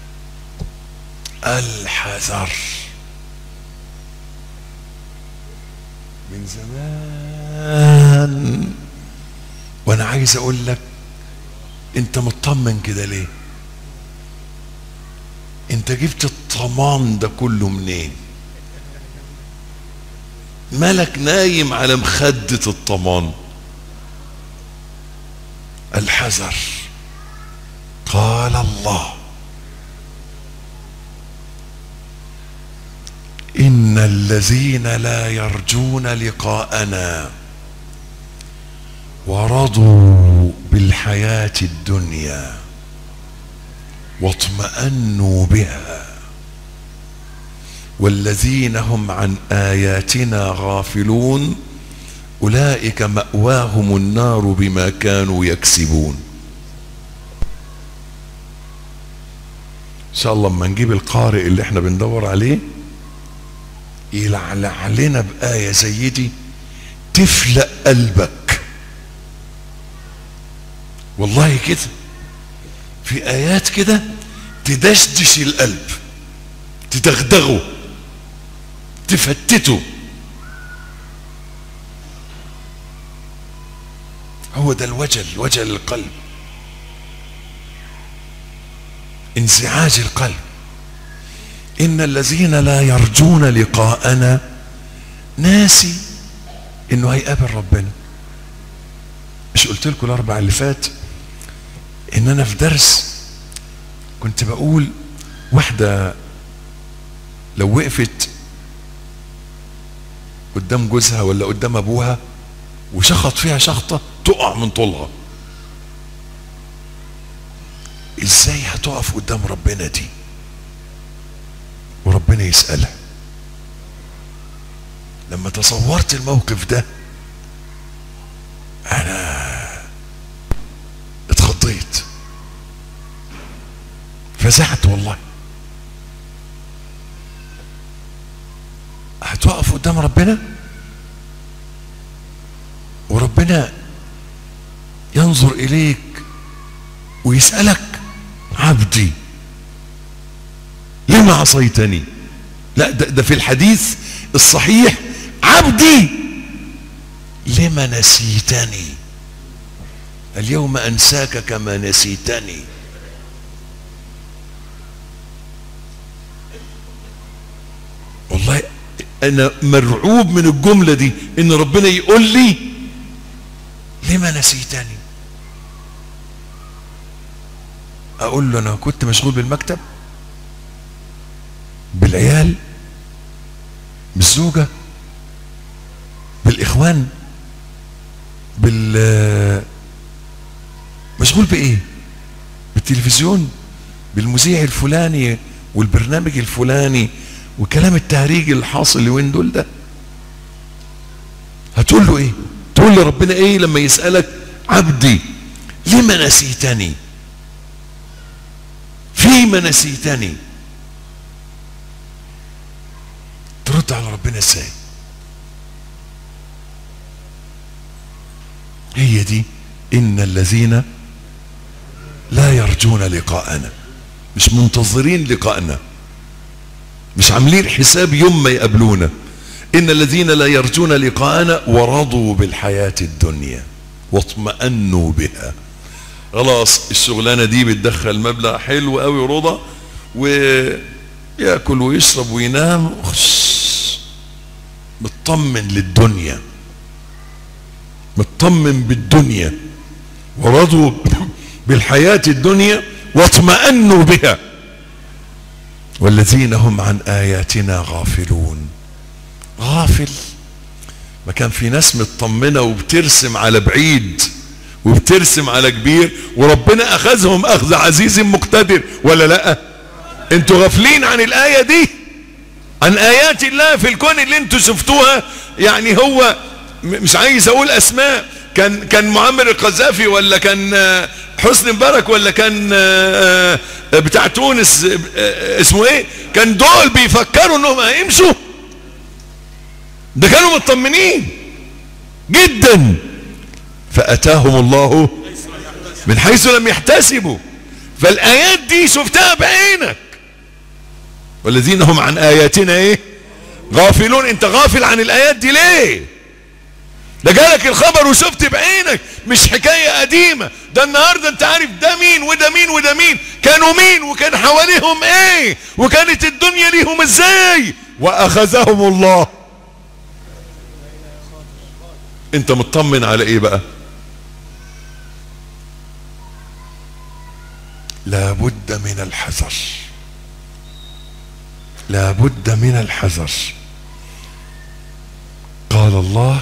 Speaker 1: الحذر من زمان وانا عايز اقول لك انت مطمن كده ليه انت جبت الطمان ده كله منين مالك نايم على مخدة الطمان الحذر قال الله الذين لا يرجون لقاءنا ورضوا بالحياة الدنيا واطمأنوا بها والذين هم عن آياتنا غافلون أولئك مأواهم النار بما كانوا يكسبون إن شاء الله لما نجيب القارئ اللي احنا بندور عليه يلعلع لنا بآية زي دي تفلق قلبك والله كده في آيات كده تدشدش القلب تدغدغه تفتته هو ده الوجل وجل القلب انزعاج القلب ان الذين لا يرجون لقاءنا ناسي انه هيقابل ربنا مش قلت لكم الاربع اللي فات ان انا في درس كنت بقول واحده لو وقفت قدام جوزها ولا قدام ابوها وشخط فيها شخطه تقع من طولها ازاي هتقف قدام ربنا دي وربنا يسألها لما تصورت الموقف ده انا اتخضيت فزعت والله هتقف قدام ربنا وربنا ينظر اليك ويسألك عبدي لما عصيتني لا ده, ده في الحديث الصحيح عبدي لما نسيتني اليوم انساك كما نسيتني والله انا مرعوب من الجملة دي ان ربنا يقول لي لما نسيتني اقول له انا كنت مشغول بالمكتب بالعيال بالزوجة بالاخوان بال مشغول بايه بالتلفزيون بالمذيع الفلاني والبرنامج الفلاني وكلام التهريج اللي حاصل اليومين دول ده هتقول له ايه تقول لربنا ايه لما يسألك عبدي لما نسيتني فيما نسيتني ترد على ربنا ازاي هي دي ان الذين لا يرجون لقاءنا مش منتظرين لقاءنا مش عاملين حساب يوم ما يقابلونا ان الذين لا يرجون لقاءنا ورضوا بالحياة الدنيا واطمأنوا بها خلاص الشغلانة دي بتدخل مبلغ حلو قوي رضا ويأكل ويشرب وينام مطمن للدنيا مطمن بالدنيا ورضوا بالحياة الدنيا واطمأنوا بها والذين هم عن آياتنا غافلون غافل ما كان في ناس مطمنة وبترسم على بعيد وبترسم على كبير وربنا أخذهم أخذ عزيز مقتدر ولا لا انتوا غافلين عن الآية دي عن آيات الله في الكون اللي انتوا شفتوها يعني هو مش عايز أقول أسماء كان كان معمر القذافي ولا كان حسني مبارك ولا كان بتاع تونس اسمه ايه كان دول بيفكروا انهم هيمشوا ده كانوا مطمنين جدا فاتاهم الله من حيث لم يحتسبوا فالايات دي شفتها بعينك والذين هم عن اياتنا ايه غافلون انت غافل عن الايات دي ليه ده جالك الخبر وشفت بعينك مش حكاية قديمة ده النهاردة انت عارف ده مين وده مين وده مين كانوا مين وكان حواليهم ايه وكانت الدنيا ليهم ازاي واخذهم الله انت مطمن على ايه بقى لابد من الحذر لابد من الحذر قال الله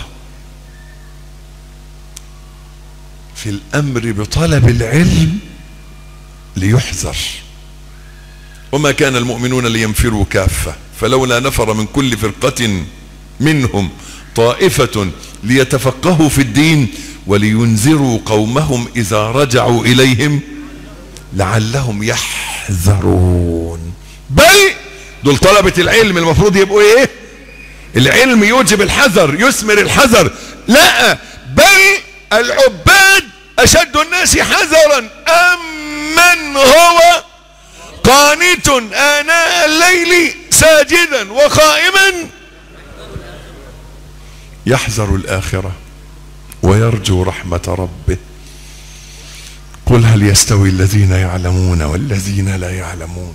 Speaker 1: في الامر بطلب العلم ليحذر وما كان المؤمنون لينفروا كافه فلولا نفر من كل فرقه منهم طائفه ليتفقهوا في الدين ولينذروا قومهم اذا رجعوا اليهم لعلهم يحذرون بل دول طلبه العلم المفروض يبقوا ايه العلم يوجب الحذر يثمر الحذر لا بل العباد اشد الناس حذرا ام من هو قانت اناء الليل ساجدا وقائما يحذر الاخره ويرجو رحمه ربه قل هل يستوي الذين يعلمون والذين لا يعلمون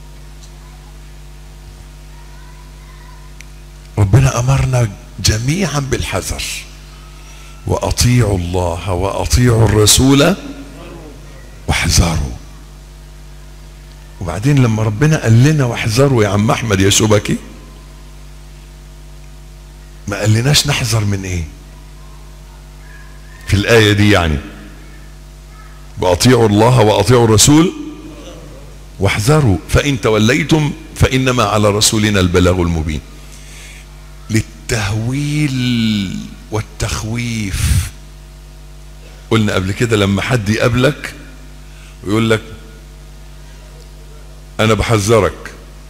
Speaker 1: ربنا امرنا جميعا بالحذر واطيعوا الله واطيعوا الرسول واحذروا وبعدين لما ربنا قال لنا واحذروا يا عم احمد يا شبكي ما قالناش نحذر من ايه في الايه دي يعني واطيعوا الله واطيعوا الرسول واحذروا فان توليتم فانما على رسولنا البلاغ المبين للتهويل والتخويف قلنا قبل كده لما حد يقابلك ويقول لك انا بحذرك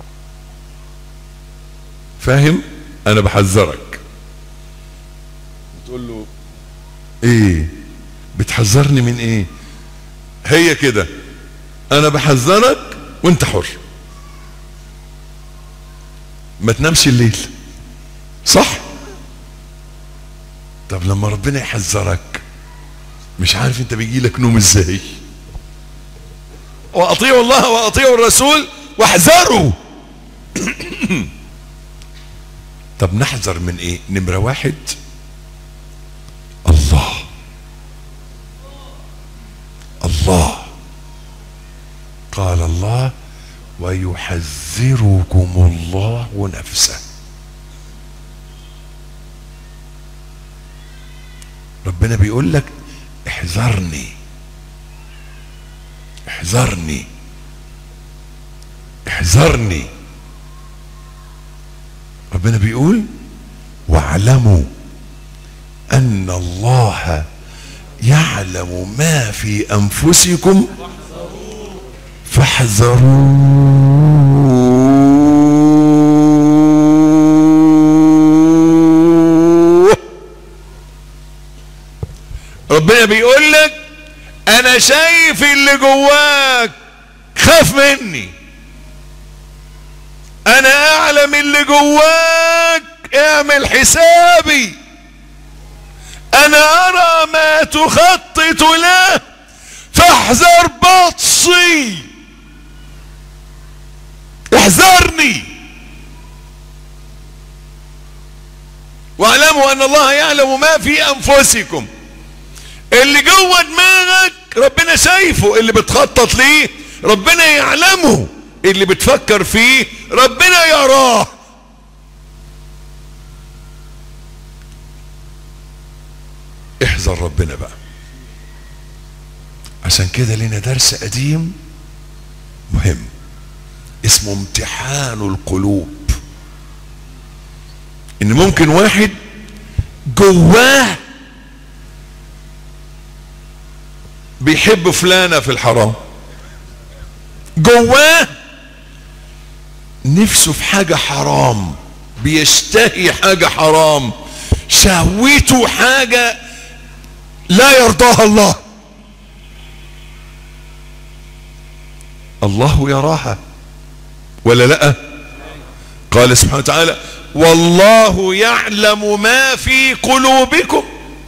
Speaker 1: فاهم انا بحذرك تقول له ايه بتحذرني من ايه هي كده انا بحذرك وانت حر ما تنامش الليل صح طب لما ربنا يحذرك مش عارف انت بيجي لك نوم ازاي واطيعوا الله واطيعوا الرسول واحذروا طب نحذر من ايه نمرة واحد الله الله قال الله ويحذركم الله نفسه ربنا بيقول لك احذرني احذرني احذرني ربنا بيقول واعلموا ان الله يعلم ما في انفسكم فاحذروه ربنا بيقول لك انا شايف اللي جواك خاف مني انا اعلم اللي جواك اعمل حسابي انا ارى ما تخطط له فاحذر بطشي احذرني واعلموا ان الله يعلم ما في انفسكم اللي جوه دماغك ربنا شايفه اللي بتخطط ليه ربنا يعلمه اللي بتفكر فيه ربنا يراه احذر ربنا بقى عشان كده لنا درس قديم مهم اسمه امتحان القلوب ان ممكن واحد جواه بيحب فلانة في الحرام جواه نفسه في حاجة حرام بيشتهي حاجة حرام شهوته حاجة لا يرضاها الله الله يراها ولا لا قال سبحانه وتعالى والله يعلم ما في قلوبكم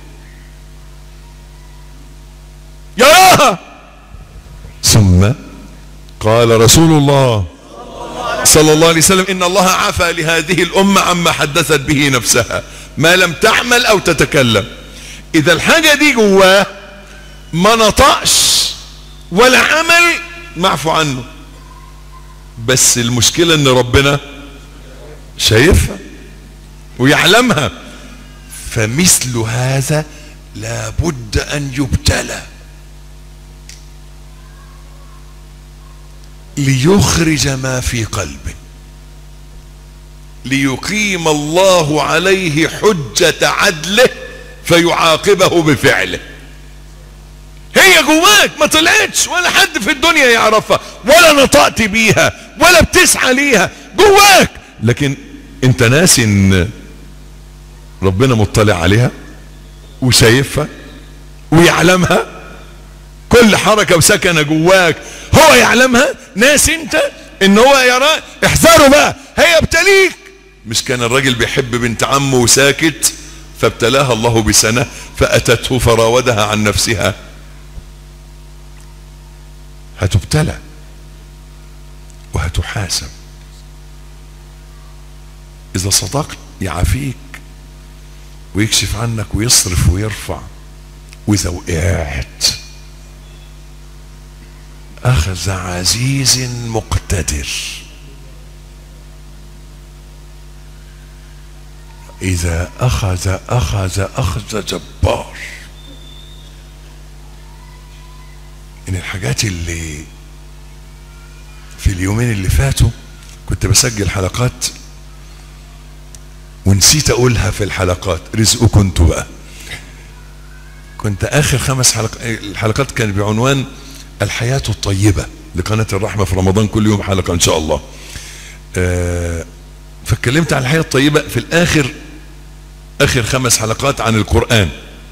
Speaker 1: يراها ثم قال رسول الله صلى الله عليه وسلم ان الله عفى لهذه الامه عما حدثت به نفسها ما لم تعمل او تتكلم اذا الحاجه دي جواه ما نطقش ولا عمل معفو عنه بس المشكله ان ربنا شايفها ويعلمها فمثل هذا لا بد ان يبتلى ليخرج ما في قلبه ليقيم الله عليه حجة عدله فيعاقبه بفعله هي جواك ما طلعتش ولا حد في الدنيا يعرفها ولا نطقت بيها ولا بتسعى ليها جواك لكن انت ناسي ان ربنا مطلع عليها وشايفها ويعلمها كل حركة وسكنة جواك هو يعلمها ناس انت ان هو يرى احذروا بقى هي ابتليك مش كان الراجل بيحب بنت عمه وساكت فابتلاها الله بسنة فأتته فراودها عن نفسها هتبتلى وهتحاسب إذا صدقت يعافيك ويكشف عنك ويصرف ويرفع وإذا وقعت أخذ عزيز مقتدر إذا أخذ أخذ أخذ جبار من الحاجات اللي في اليومين اللي فاتوا كنت بسجل حلقات ونسيت أقولها في الحلقات رزقكم انتوا بقى كنت آخر خمس حلقات الحلقات كانت بعنوان الحياة الطيبة لقناة الرحمة في رمضان كل يوم حلقة إن شاء الله آه فاتكلمت عن الحياة الطيبة في الآخر آخر خمس حلقات عن القرآن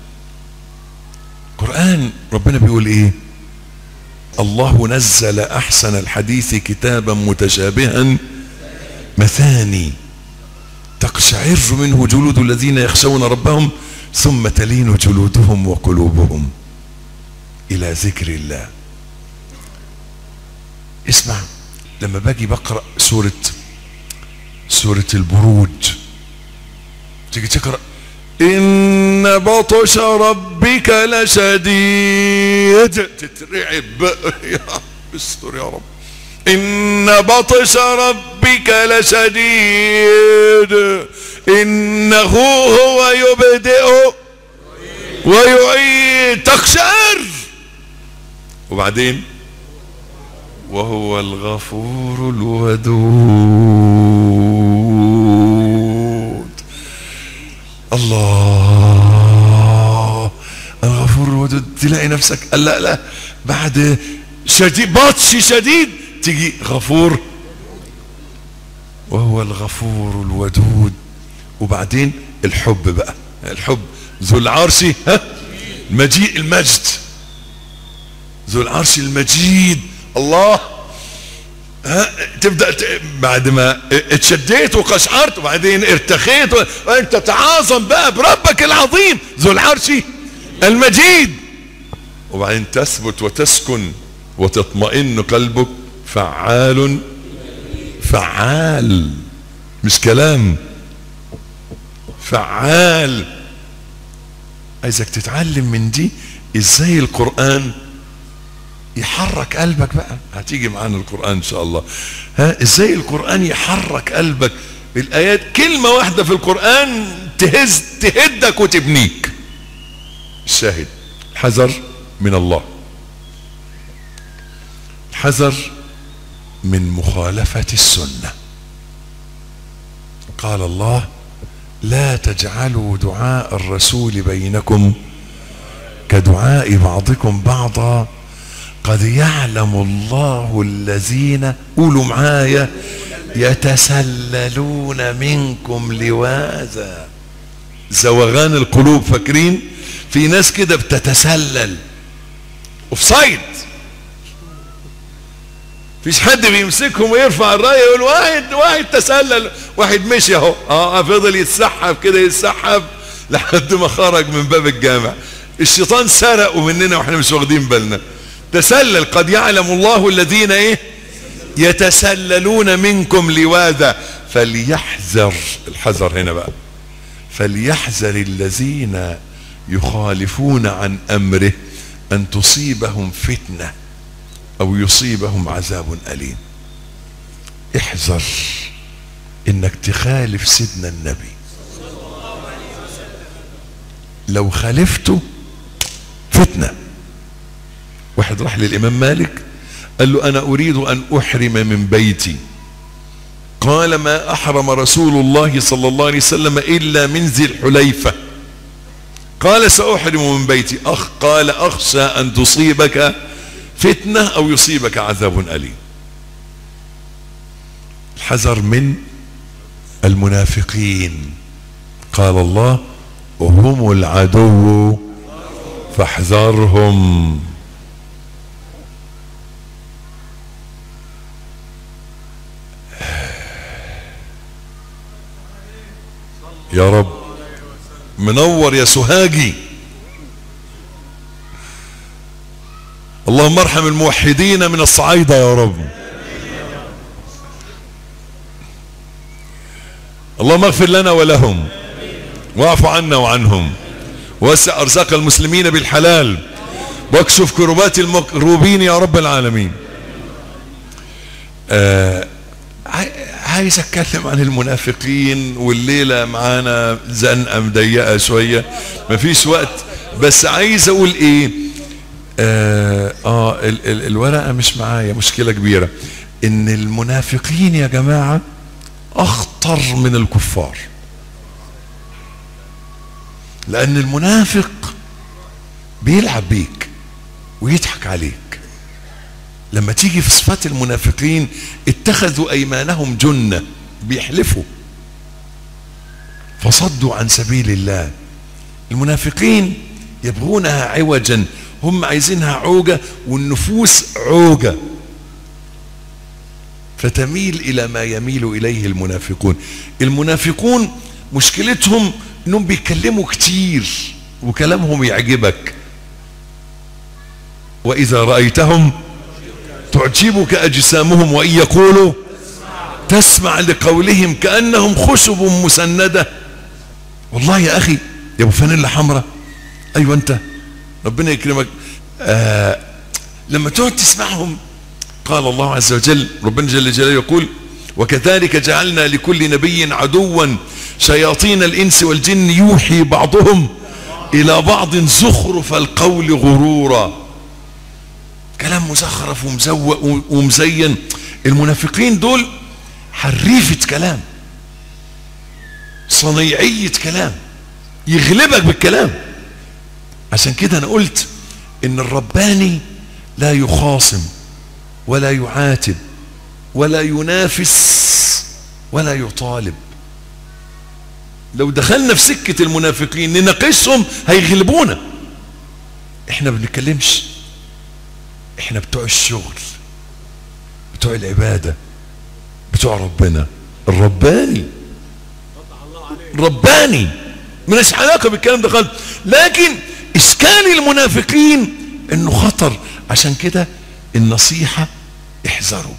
Speaker 1: القرآن ربنا بيقول إيه الله نزل أحسن الحديث كتابا متشابها مثاني تقشعر منه جلود الذين يخشون ربهم ثم تلين جلودهم وقلوبهم إلى ذكر الله اسمع لما باجي بقرأ سورة سورة البروج تيجي تقرأ إن بطش ربك لشديد تترعب يا استر يا رب إن بطش ربك لشديد إنه هو يبدئ ويعيد تقشعر وبعدين وهو الغفور الودود الله الغفور الودود تلاقي نفسك لا لا بعد شديد بطش شديد تيجي غفور وهو الغفور الودود وبعدين الحب بقى الحب ذو العرش ها المجيد المجد ذو العرش المجيد الله ها تبدا ت... بعد ما اتشديت وقشعرت وبعدين ارتخيت وانت تعاظم بقى بربك العظيم ذو العرش المجيد وبعدين تثبت وتسكن وتطمئن قلبك فعال فعال مش كلام فعال عايزك تتعلم من دي ازاي القرآن يحرك قلبك بقى هتيجي معانا القرآن ان شاء الله ها ازاي القرآن يحرك قلبك الايات كلمة واحدة في القرآن تهز تهدك وتبنيك الشاهد حذر من الله حذر من مخالفة السنة قال الله لا تجعلوا دعاء الرسول بينكم كدعاء بعضكم بعضا قد يعلم الله الذين قولوا معايا يتسللون منكم لواذا زوغان القلوب فاكرين في ناس كده بتتسلل اوف سايد فيش حد بيمسكهم ويرفع الرايه يقول واحد واحد تسلل واحد مشي اهو اه فضل يتسحب كده يتسحب لحد ما خرج من باب الجامع الشيطان سرقه مننا واحنا مش واخدين بالنا تسلل قد يعلم الله الذين ايه يتسللون منكم لواذا فليحذر الحذر هنا بقى فليحذر الذين يخالفون عن امره ان تصيبهم فتنه او يصيبهم عذاب اليم احذر انك تخالف سيدنا النبي لو خالفته فتنة واحد راح للإمام مالك قال له أنا أريد أن أحرم من بيتي قال ما أحرم رسول الله صلى الله عليه وسلم إلا من ذي الحليفة قال سأحرم من بيتي أخ قال أخشى أن تصيبك فتنة أو يصيبك عذاب أليم الحذر من المنافقين قال الله وهم العدو فاحذرهم يا رب منور يا سهاجي اللهم ارحم الموحدين من الصعايدة يا رب اللهم اغفر لنا ولهم واعف عنا وعنهم وسع ارزاق المسلمين بالحلال واكشف كربات المكروبين يا رب العالمين آه عايز اتكلم عن المنافقين والليلة معانا زنقة مضيقة شوية مفيش وقت بس عايز اقول ايه اه, آه ال ال الورقة مش معايا مشكلة كبيرة ان المنافقين يا جماعة اخطر من الكفار لان المنافق بيلعب بيك ويضحك عليك لما تيجي في صفات المنافقين اتخذوا ايمانهم جنة بيحلفوا فصدوا عن سبيل الله المنافقين يبغونها عوجا هم عايزينها عوجة والنفوس عوجة فتميل الى ما يميل اليه المنافقون المنافقون مشكلتهم انهم بيتكلموا كتير وكلامهم يعجبك واذا رأيتهم تعجبك اجسامهم وان يقولوا تسمع لقولهم كانهم خشب مسنده والله يا اخي يا ابو فانيلا حمراء ايوه انت ربنا يكرمك آه لما تقعد تسمعهم قال الله عز وجل ربنا جل جلاله يقول وكذلك جعلنا لكل نبي عدوا شياطين الانس والجن يوحي بعضهم الى بعض زخرف القول غرورا كلام مزخرف ومزوق ومزين المنافقين دول حريفة كلام صنيعية كلام يغلبك بالكلام عشان كده انا قلت ان الرباني لا يخاصم ولا يعاتب ولا ينافس ولا يطالب لو دخلنا في سكة المنافقين نناقشهم هيغلبونا احنا بنتكلمش احنا بتوع الشغل بتوع العبادة بتوع ربنا الرباني رباني ملهاش علاقة بالكلام ده خالص لكن اشكال المنافقين انه خطر عشان كده النصيحة احذروا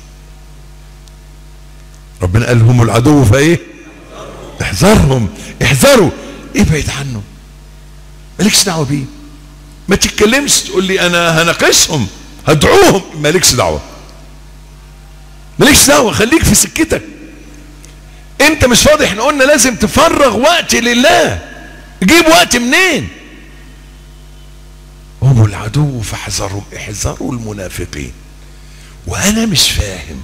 Speaker 1: ربنا قال هم العدو فايه احذرهم احذروا ابعد عنه مالكش دعوه بيه ما تتكلمش تقول لي انا هناقشهم هدعوهم مالكش دعوه مالكش دعوه خليك في سكتك انت مش فاضي احنا قلنا لازم تفرغ وقت لله جيب وقت منين هم العدو فاحذرهم احذروا المنافقين وانا مش فاهم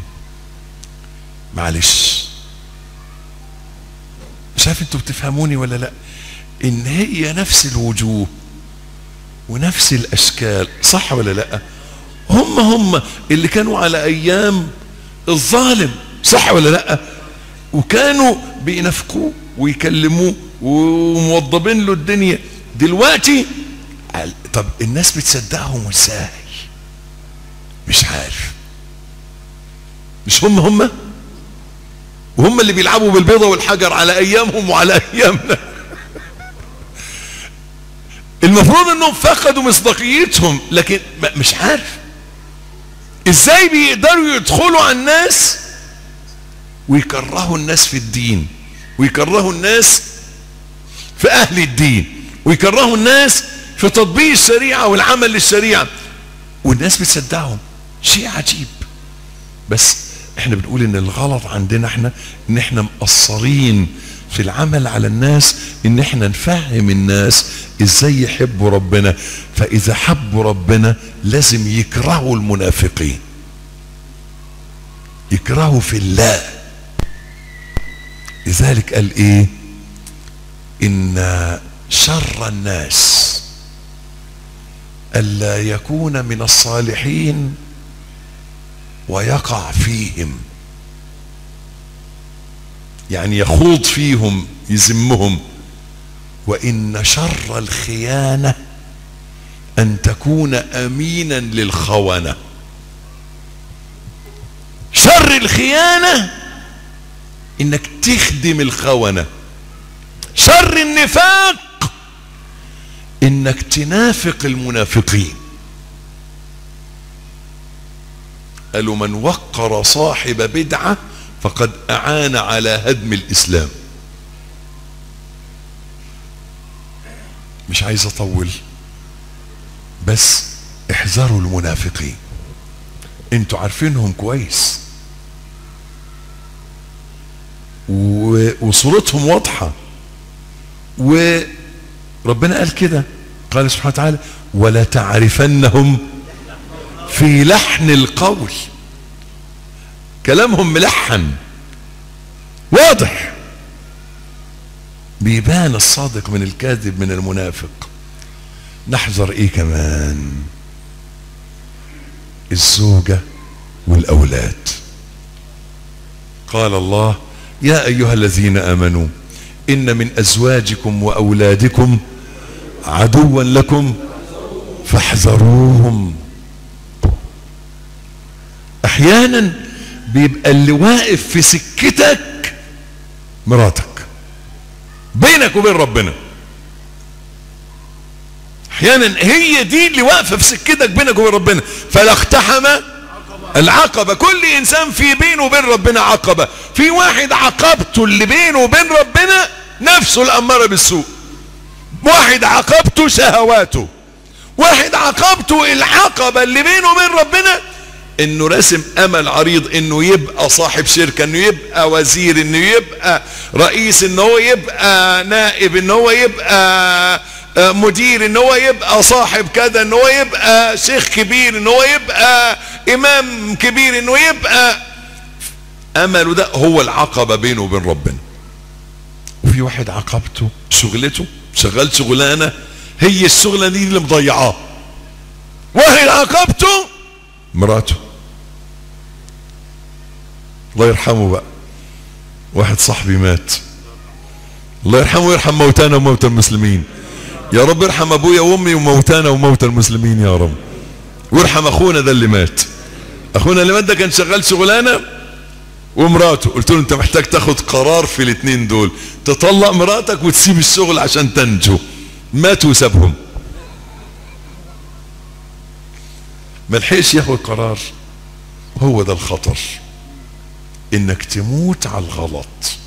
Speaker 1: معلش مش عارف انتوا بتفهموني ولا لا ان هي نفس الوجوه ونفس الاشكال صح ولا لا هم هم اللي كانوا على ايام الظالم صح ولا لا وكانوا بينافقوه ويكلموه وموضبين له الدنيا دلوقتي طب الناس بتصدقهم ازاي مش عارف مش هم هم وهم اللي بيلعبوا بالبيضة والحجر على ايامهم وعلى ايامنا المفروض انهم فقدوا مصداقيتهم لكن مش عارف ازاي بيقدروا يدخلوا على الناس ويكرهوا الناس في الدين ويكرهوا الناس في اهل الدين ويكرهوا الناس في تطبيق الشريعة والعمل للشريعة والناس بتصدقهم شيء عجيب بس احنا بنقول ان الغلط عندنا احنا ان احنا مقصرين في العمل على الناس ان احنا نفهم الناس ازاي يحبوا ربنا فاذا حبوا ربنا لازم يكرهوا المنافقين يكرهوا في الله لذلك قال ايه ان شر الناس الا يكون من الصالحين ويقع فيهم يعني يخوض فيهم يذمهم وان شر الخيانه ان تكون امينا للخونه شر الخيانه انك تخدم الخونه شر النفاق انك تنافق المنافقين قالوا من وقر صاحب بدعه فقد اعان على هدم الاسلام مش عايز اطول بس احذروا المنافقين انتوا عارفينهم كويس و... وصورتهم واضحه وربنا قال كده قال سبحانه وتعالى ولا تعرفنهم في لحن القول كلامهم ملحن واضح بيبان الصادق من الكاذب من المنافق نحذر ايه كمان الزوجة والاولاد قال الله يا ايها الذين امنوا ان من ازواجكم واولادكم عدوا لكم فاحذروهم احيانا بيبقى اللي واقف في سكتك مراتك بينك وبين ربنا احيانا هي دي اللي واقفه في سكتك بينك وبين ربنا فلا اقتحم العقبه كل انسان في بينه وبين ربنا عقبه في واحد عقبته اللي بينه وبين ربنا نفسه الاماره بالسوء واحد عقبته شهواته واحد عقبته العقبه اللي بينه وبين ربنا انه راسم امل عريض انه يبقى صاحب شركه انه يبقى وزير انه يبقى رئيس انه هو يبقى نائب انه هو يبقى مدير ان هو يبقى صاحب كذا ان هو يبقى شيخ كبير ان هو يبقى امام كبير انه يبقى امله ده هو العقبه بينه وبين ربنا وفي واحد عقبته شغلته شغال شغلانه هي الشغلانه دي اللي مضيعاه واحد عقبته مراته الله يرحمه بقى واحد صاحبي مات الله يرحمه ويرحم موتانا وموتى المسلمين يا رب ارحم ابويا وامي وموتانا وموتى المسلمين يا رب وارحم اخونا ده اللي مات اخونا اللي مات ده كان شغال شغلانه ومراته قلت له انت محتاج تاخد قرار في الاثنين دول تطلق مراتك وتسيب الشغل عشان تنجو مات وسابهم ما لحقش ياخد قرار هو ده الخطر انك تموت على الغلط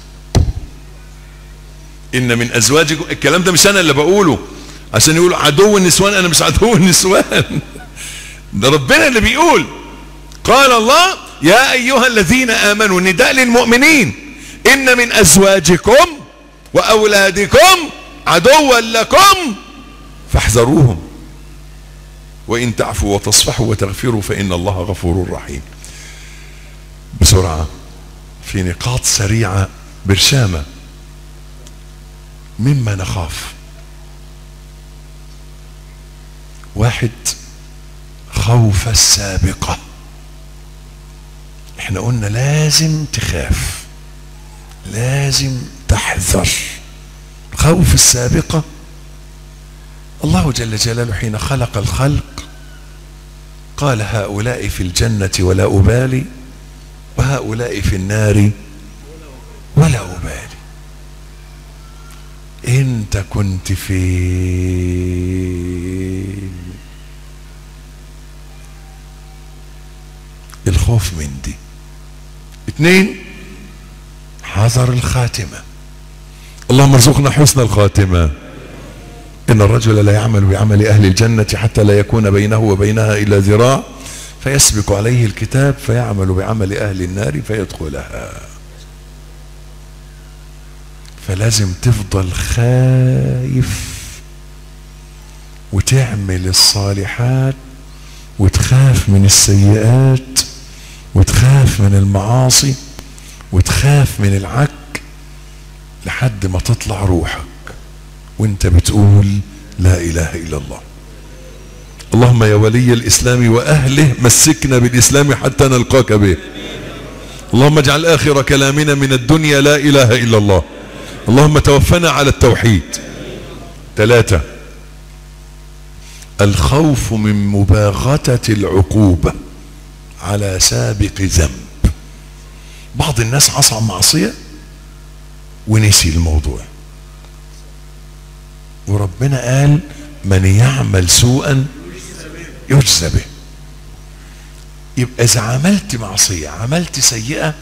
Speaker 1: ان من ازواجكم الكلام ده مش انا اللي بقوله عشان يقولوا عدو النسوان انا مش عدو النسوان ده ربنا اللي بيقول قال الله يا ايها الذين امنوا نداء للمؤمنين ان من ازواجكم واولادكم عدوا لكم فاحذروهم وان تعفوا وتصفحوا وتغفروا فان الله غفور رحيم بسرعه في نقاط سريعه برشامه مما نخاف واحد خوف السابقة احنا قلنا لازم تخاف لازم تحذر خوف السابقة الله جل جلاله حين خلق الخلق قال هؤلاء في الجنة ولا أبالي وهؤلاء في النار ولا أبالي انت كنت فين الخوف من دي اتنين حذر الخاتمة اللهم ارزقنا حسن الخاتمة ان الرجل لا يعمل بعمل اهل الجنة حتى لا يكون بينه وبينها الا ذراع فيسبق عليه الكتاب فيعمل بعمل اهل النار فيدخلها فلازم تفضل خايف وتعمل الصالحات وتخاف من السيئات وتخاف من المعاصي وتخاف من العك لحد ما تطلع روحك وانت بتقول لا اله الا الله اللهم يا ولي الاسلام واهله مسكنا بالاسلام حتى نلقاك به اللهم اجعل اخر كلامنا من الدنيا لا اله الا الله اللهم توفنا على التوحيد ثلاثة الخوف من مباغتة العقوبة على سابق ذنب بعض الناس عصى معصية ونسي الموضوع وربنا قال من يعمل سوءا يجزى به يبقى اذا عملت معصية عملت سيئة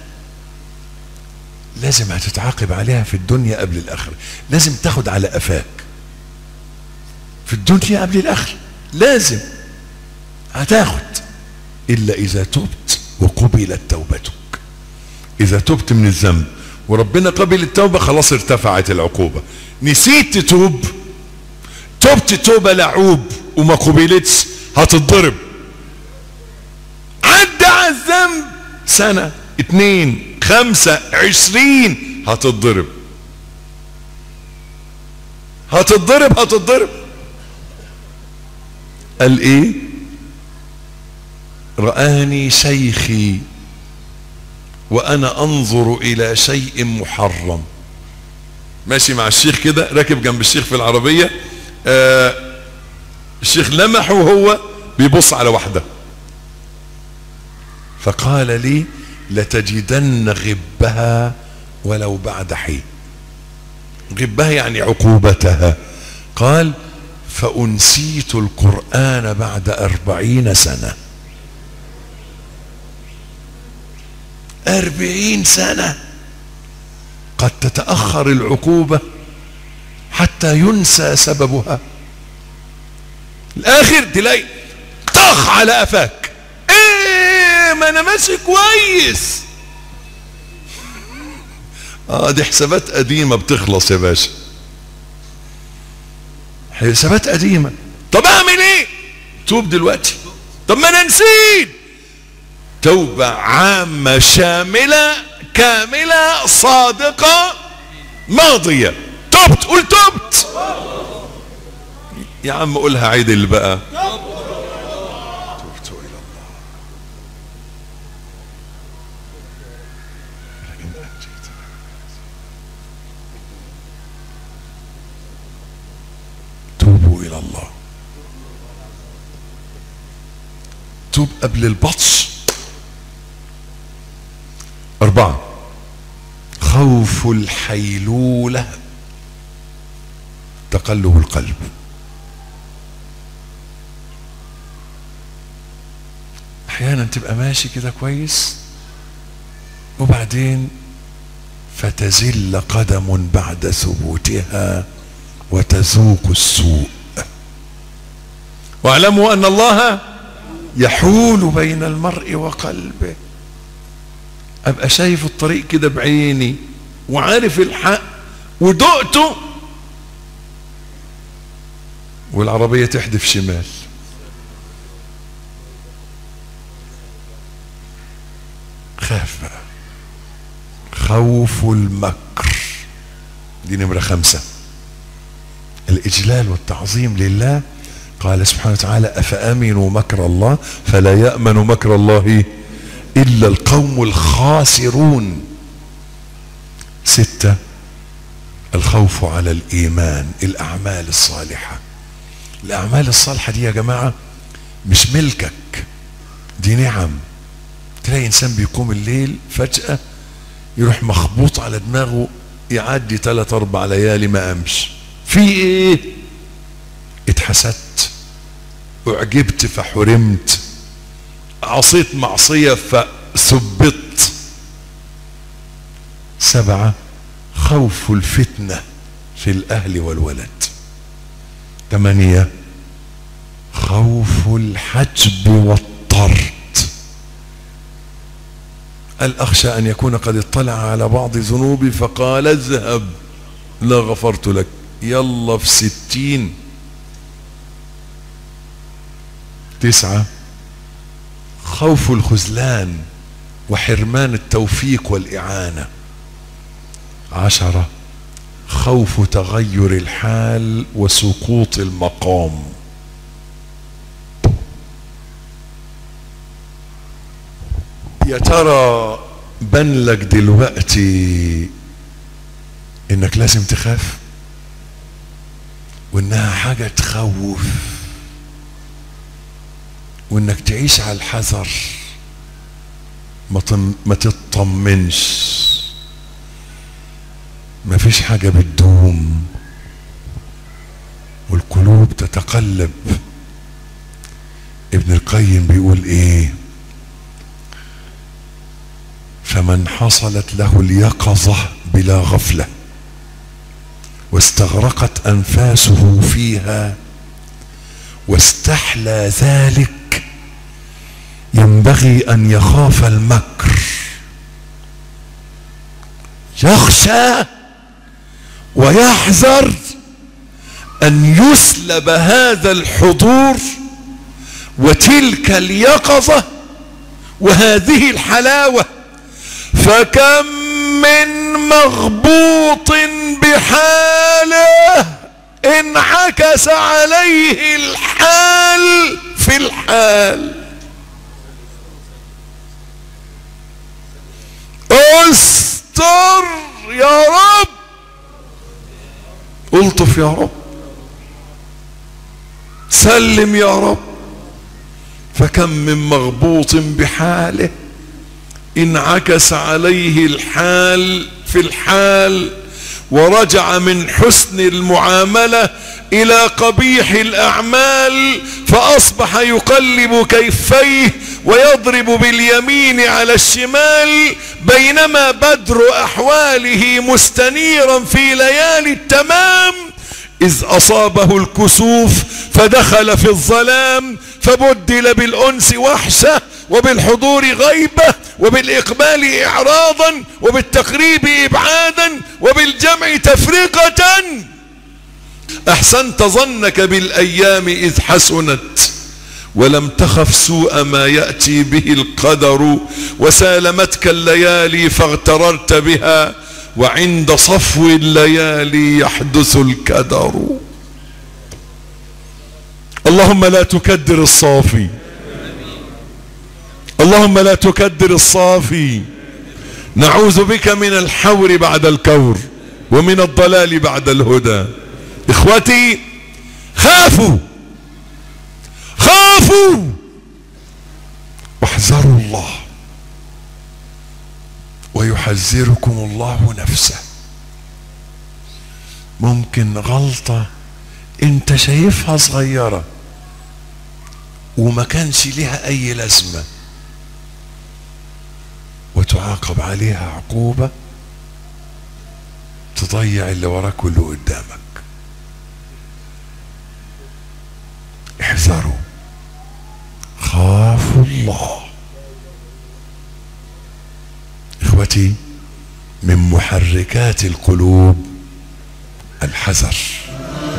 Speaker 1: لازم هتتعاقب عليها في الدنيا قبل الاخرة لازم تاخد على قفاك في الدنيا قبل الاخرة لازم هتاخد الا اذا تبت وقبلت توبتك اذا تبت من الذنب وربنا قبل التوبة خلاص ارتفعت العقوبة نسيت تتوب تبت توبة لعوب وما قبلتش هتتضرب عدى على الذنب سنة اتنين خمسة عشرين هتتضرب هتتضرب هتتضرب قال ايه رآني شيخي وانا انظر الى شيء محرم ماشي مع الشيخ كده راكب جنب الشيخ في العربية آه الشيخ لمحه وهو بيبص على واحدة فقال لي لتجدن غبها ولو بعد حين غبها يعني عقوبتها قال فأنسيت القرآن بعد أربعين سنة أربعين سنة قد تتأخر العقوبة حتى ينسى سببها الآخر تلاقي طخ على قفاك ايه ما انا ماشي كويس اه دي حسابات قديمة بتخلص يا باشا حسابات قديمة طب اعمل ايه توب دلوقتي طب ما انا نسيت توبة عامة شاملة كاملة صادقة ماضية تبت قول تبت يا عم قولها عدل بقى تبت الى الله لئن انجيتنا توبوا الى الله توب قبل البطش أربعة خوف الحيلولة تقلب القلب أحيانا تبقى ماشي كده كويس وبعدين فتزل قدم بعد ثبوتها وتذوق السوء واعلموا أن الله يحول بين المرء وقلبه ابقى شايف الطريق كده بعيني وعارف الحق ودقته والعربية تحدف شمال خاف بقى خوف المكر دي نمرة خمسة الإجلال والتعظيم لله قال سبحانه وتعالى أفأمنوا مكر الله فلا يأمن مكر الله إلا القوم الخاسرون ستة الخوف على الإيمان الأعمال الصالحة الأعمال الصالحة دي يا جماعة مش ملكك دي نعم تلاقي إنسان بيقوم الليل فجأة يروح مخبوط على دماغه يعدي ثلاث أربع ليالي ما قامش في إيه اتحسدت أعجبت فحرمت عصيت معصية فثبت سبعة خوف الفتنة في الأهل والولد ثمانية خوف الحجب والطرد قال أخشى أن يكون قد اطلع على بعض ذنوبي فقال اذهب لا غفرت لك يلا في ستين تسعة خوف الخذلان وحرمان التوفيق والإعانة عشرة خوف تغير الحال وسقوط المقام يا ترى بان لك دلوقتي انك لازم تخاف وانها حاجة تخوف وانك تعيش على الحذر ما, تن... ما تطمنش ما فيش حاجة بتدوم والقلوب تتقلب ابن القيم بيقول ايه فمن حصلت له اليقظة بلا غفلة واستغرقت أنفاسه فيها واستحلى ذلك ينبغي أن يخاف المكر يخشى ويحذر أن يسلب هذا الحضور وتلك اليقظة وهذه الحلاوة فكم من مغبوط بحاله انعكس عليه الحال في الحال استر يا رب الطف يا رب سلم يا رب فكم من مغبوط بحاله انعكس عليه الحال في الحال ورجع من حسن المعاملة الى قبيح الاعمال فاصبح يقلب كيفيه ويضرب باليمين على الشمال بينما بدر احواله مستنيرا في ليالي التمام اذ اصابه الكسوف فدخل في الظلام فبدل بالانس وحشه وبالحضور غيبة وبالإقبال إعراضا وبالتقريب إبعادا وبالجمع تفرقة أحسنت ظنك بالأيام إذ حسنت ولم تخف سوء ما يأتي به القدر وسالمتك الليالي فاغتررت بها وعند صفو الليالي يحدث الكدر اللهم لا تكدر الصافي اللهم لا تكدر الصافي نعوذ بك من الحور بعد الكور ومن الضلال بعد الهدى اخوتي خافوا خافوا واحذروا الله ويحذركم الله نفسه ممكن غلطة انت شايفها صغيرة وما كانش لها اي لازمه وتعاقب عليها عقوبة تضيع اللي وراك واللي قدامك احذروا خافوا الله اخوتي من محركات القلوب الحذر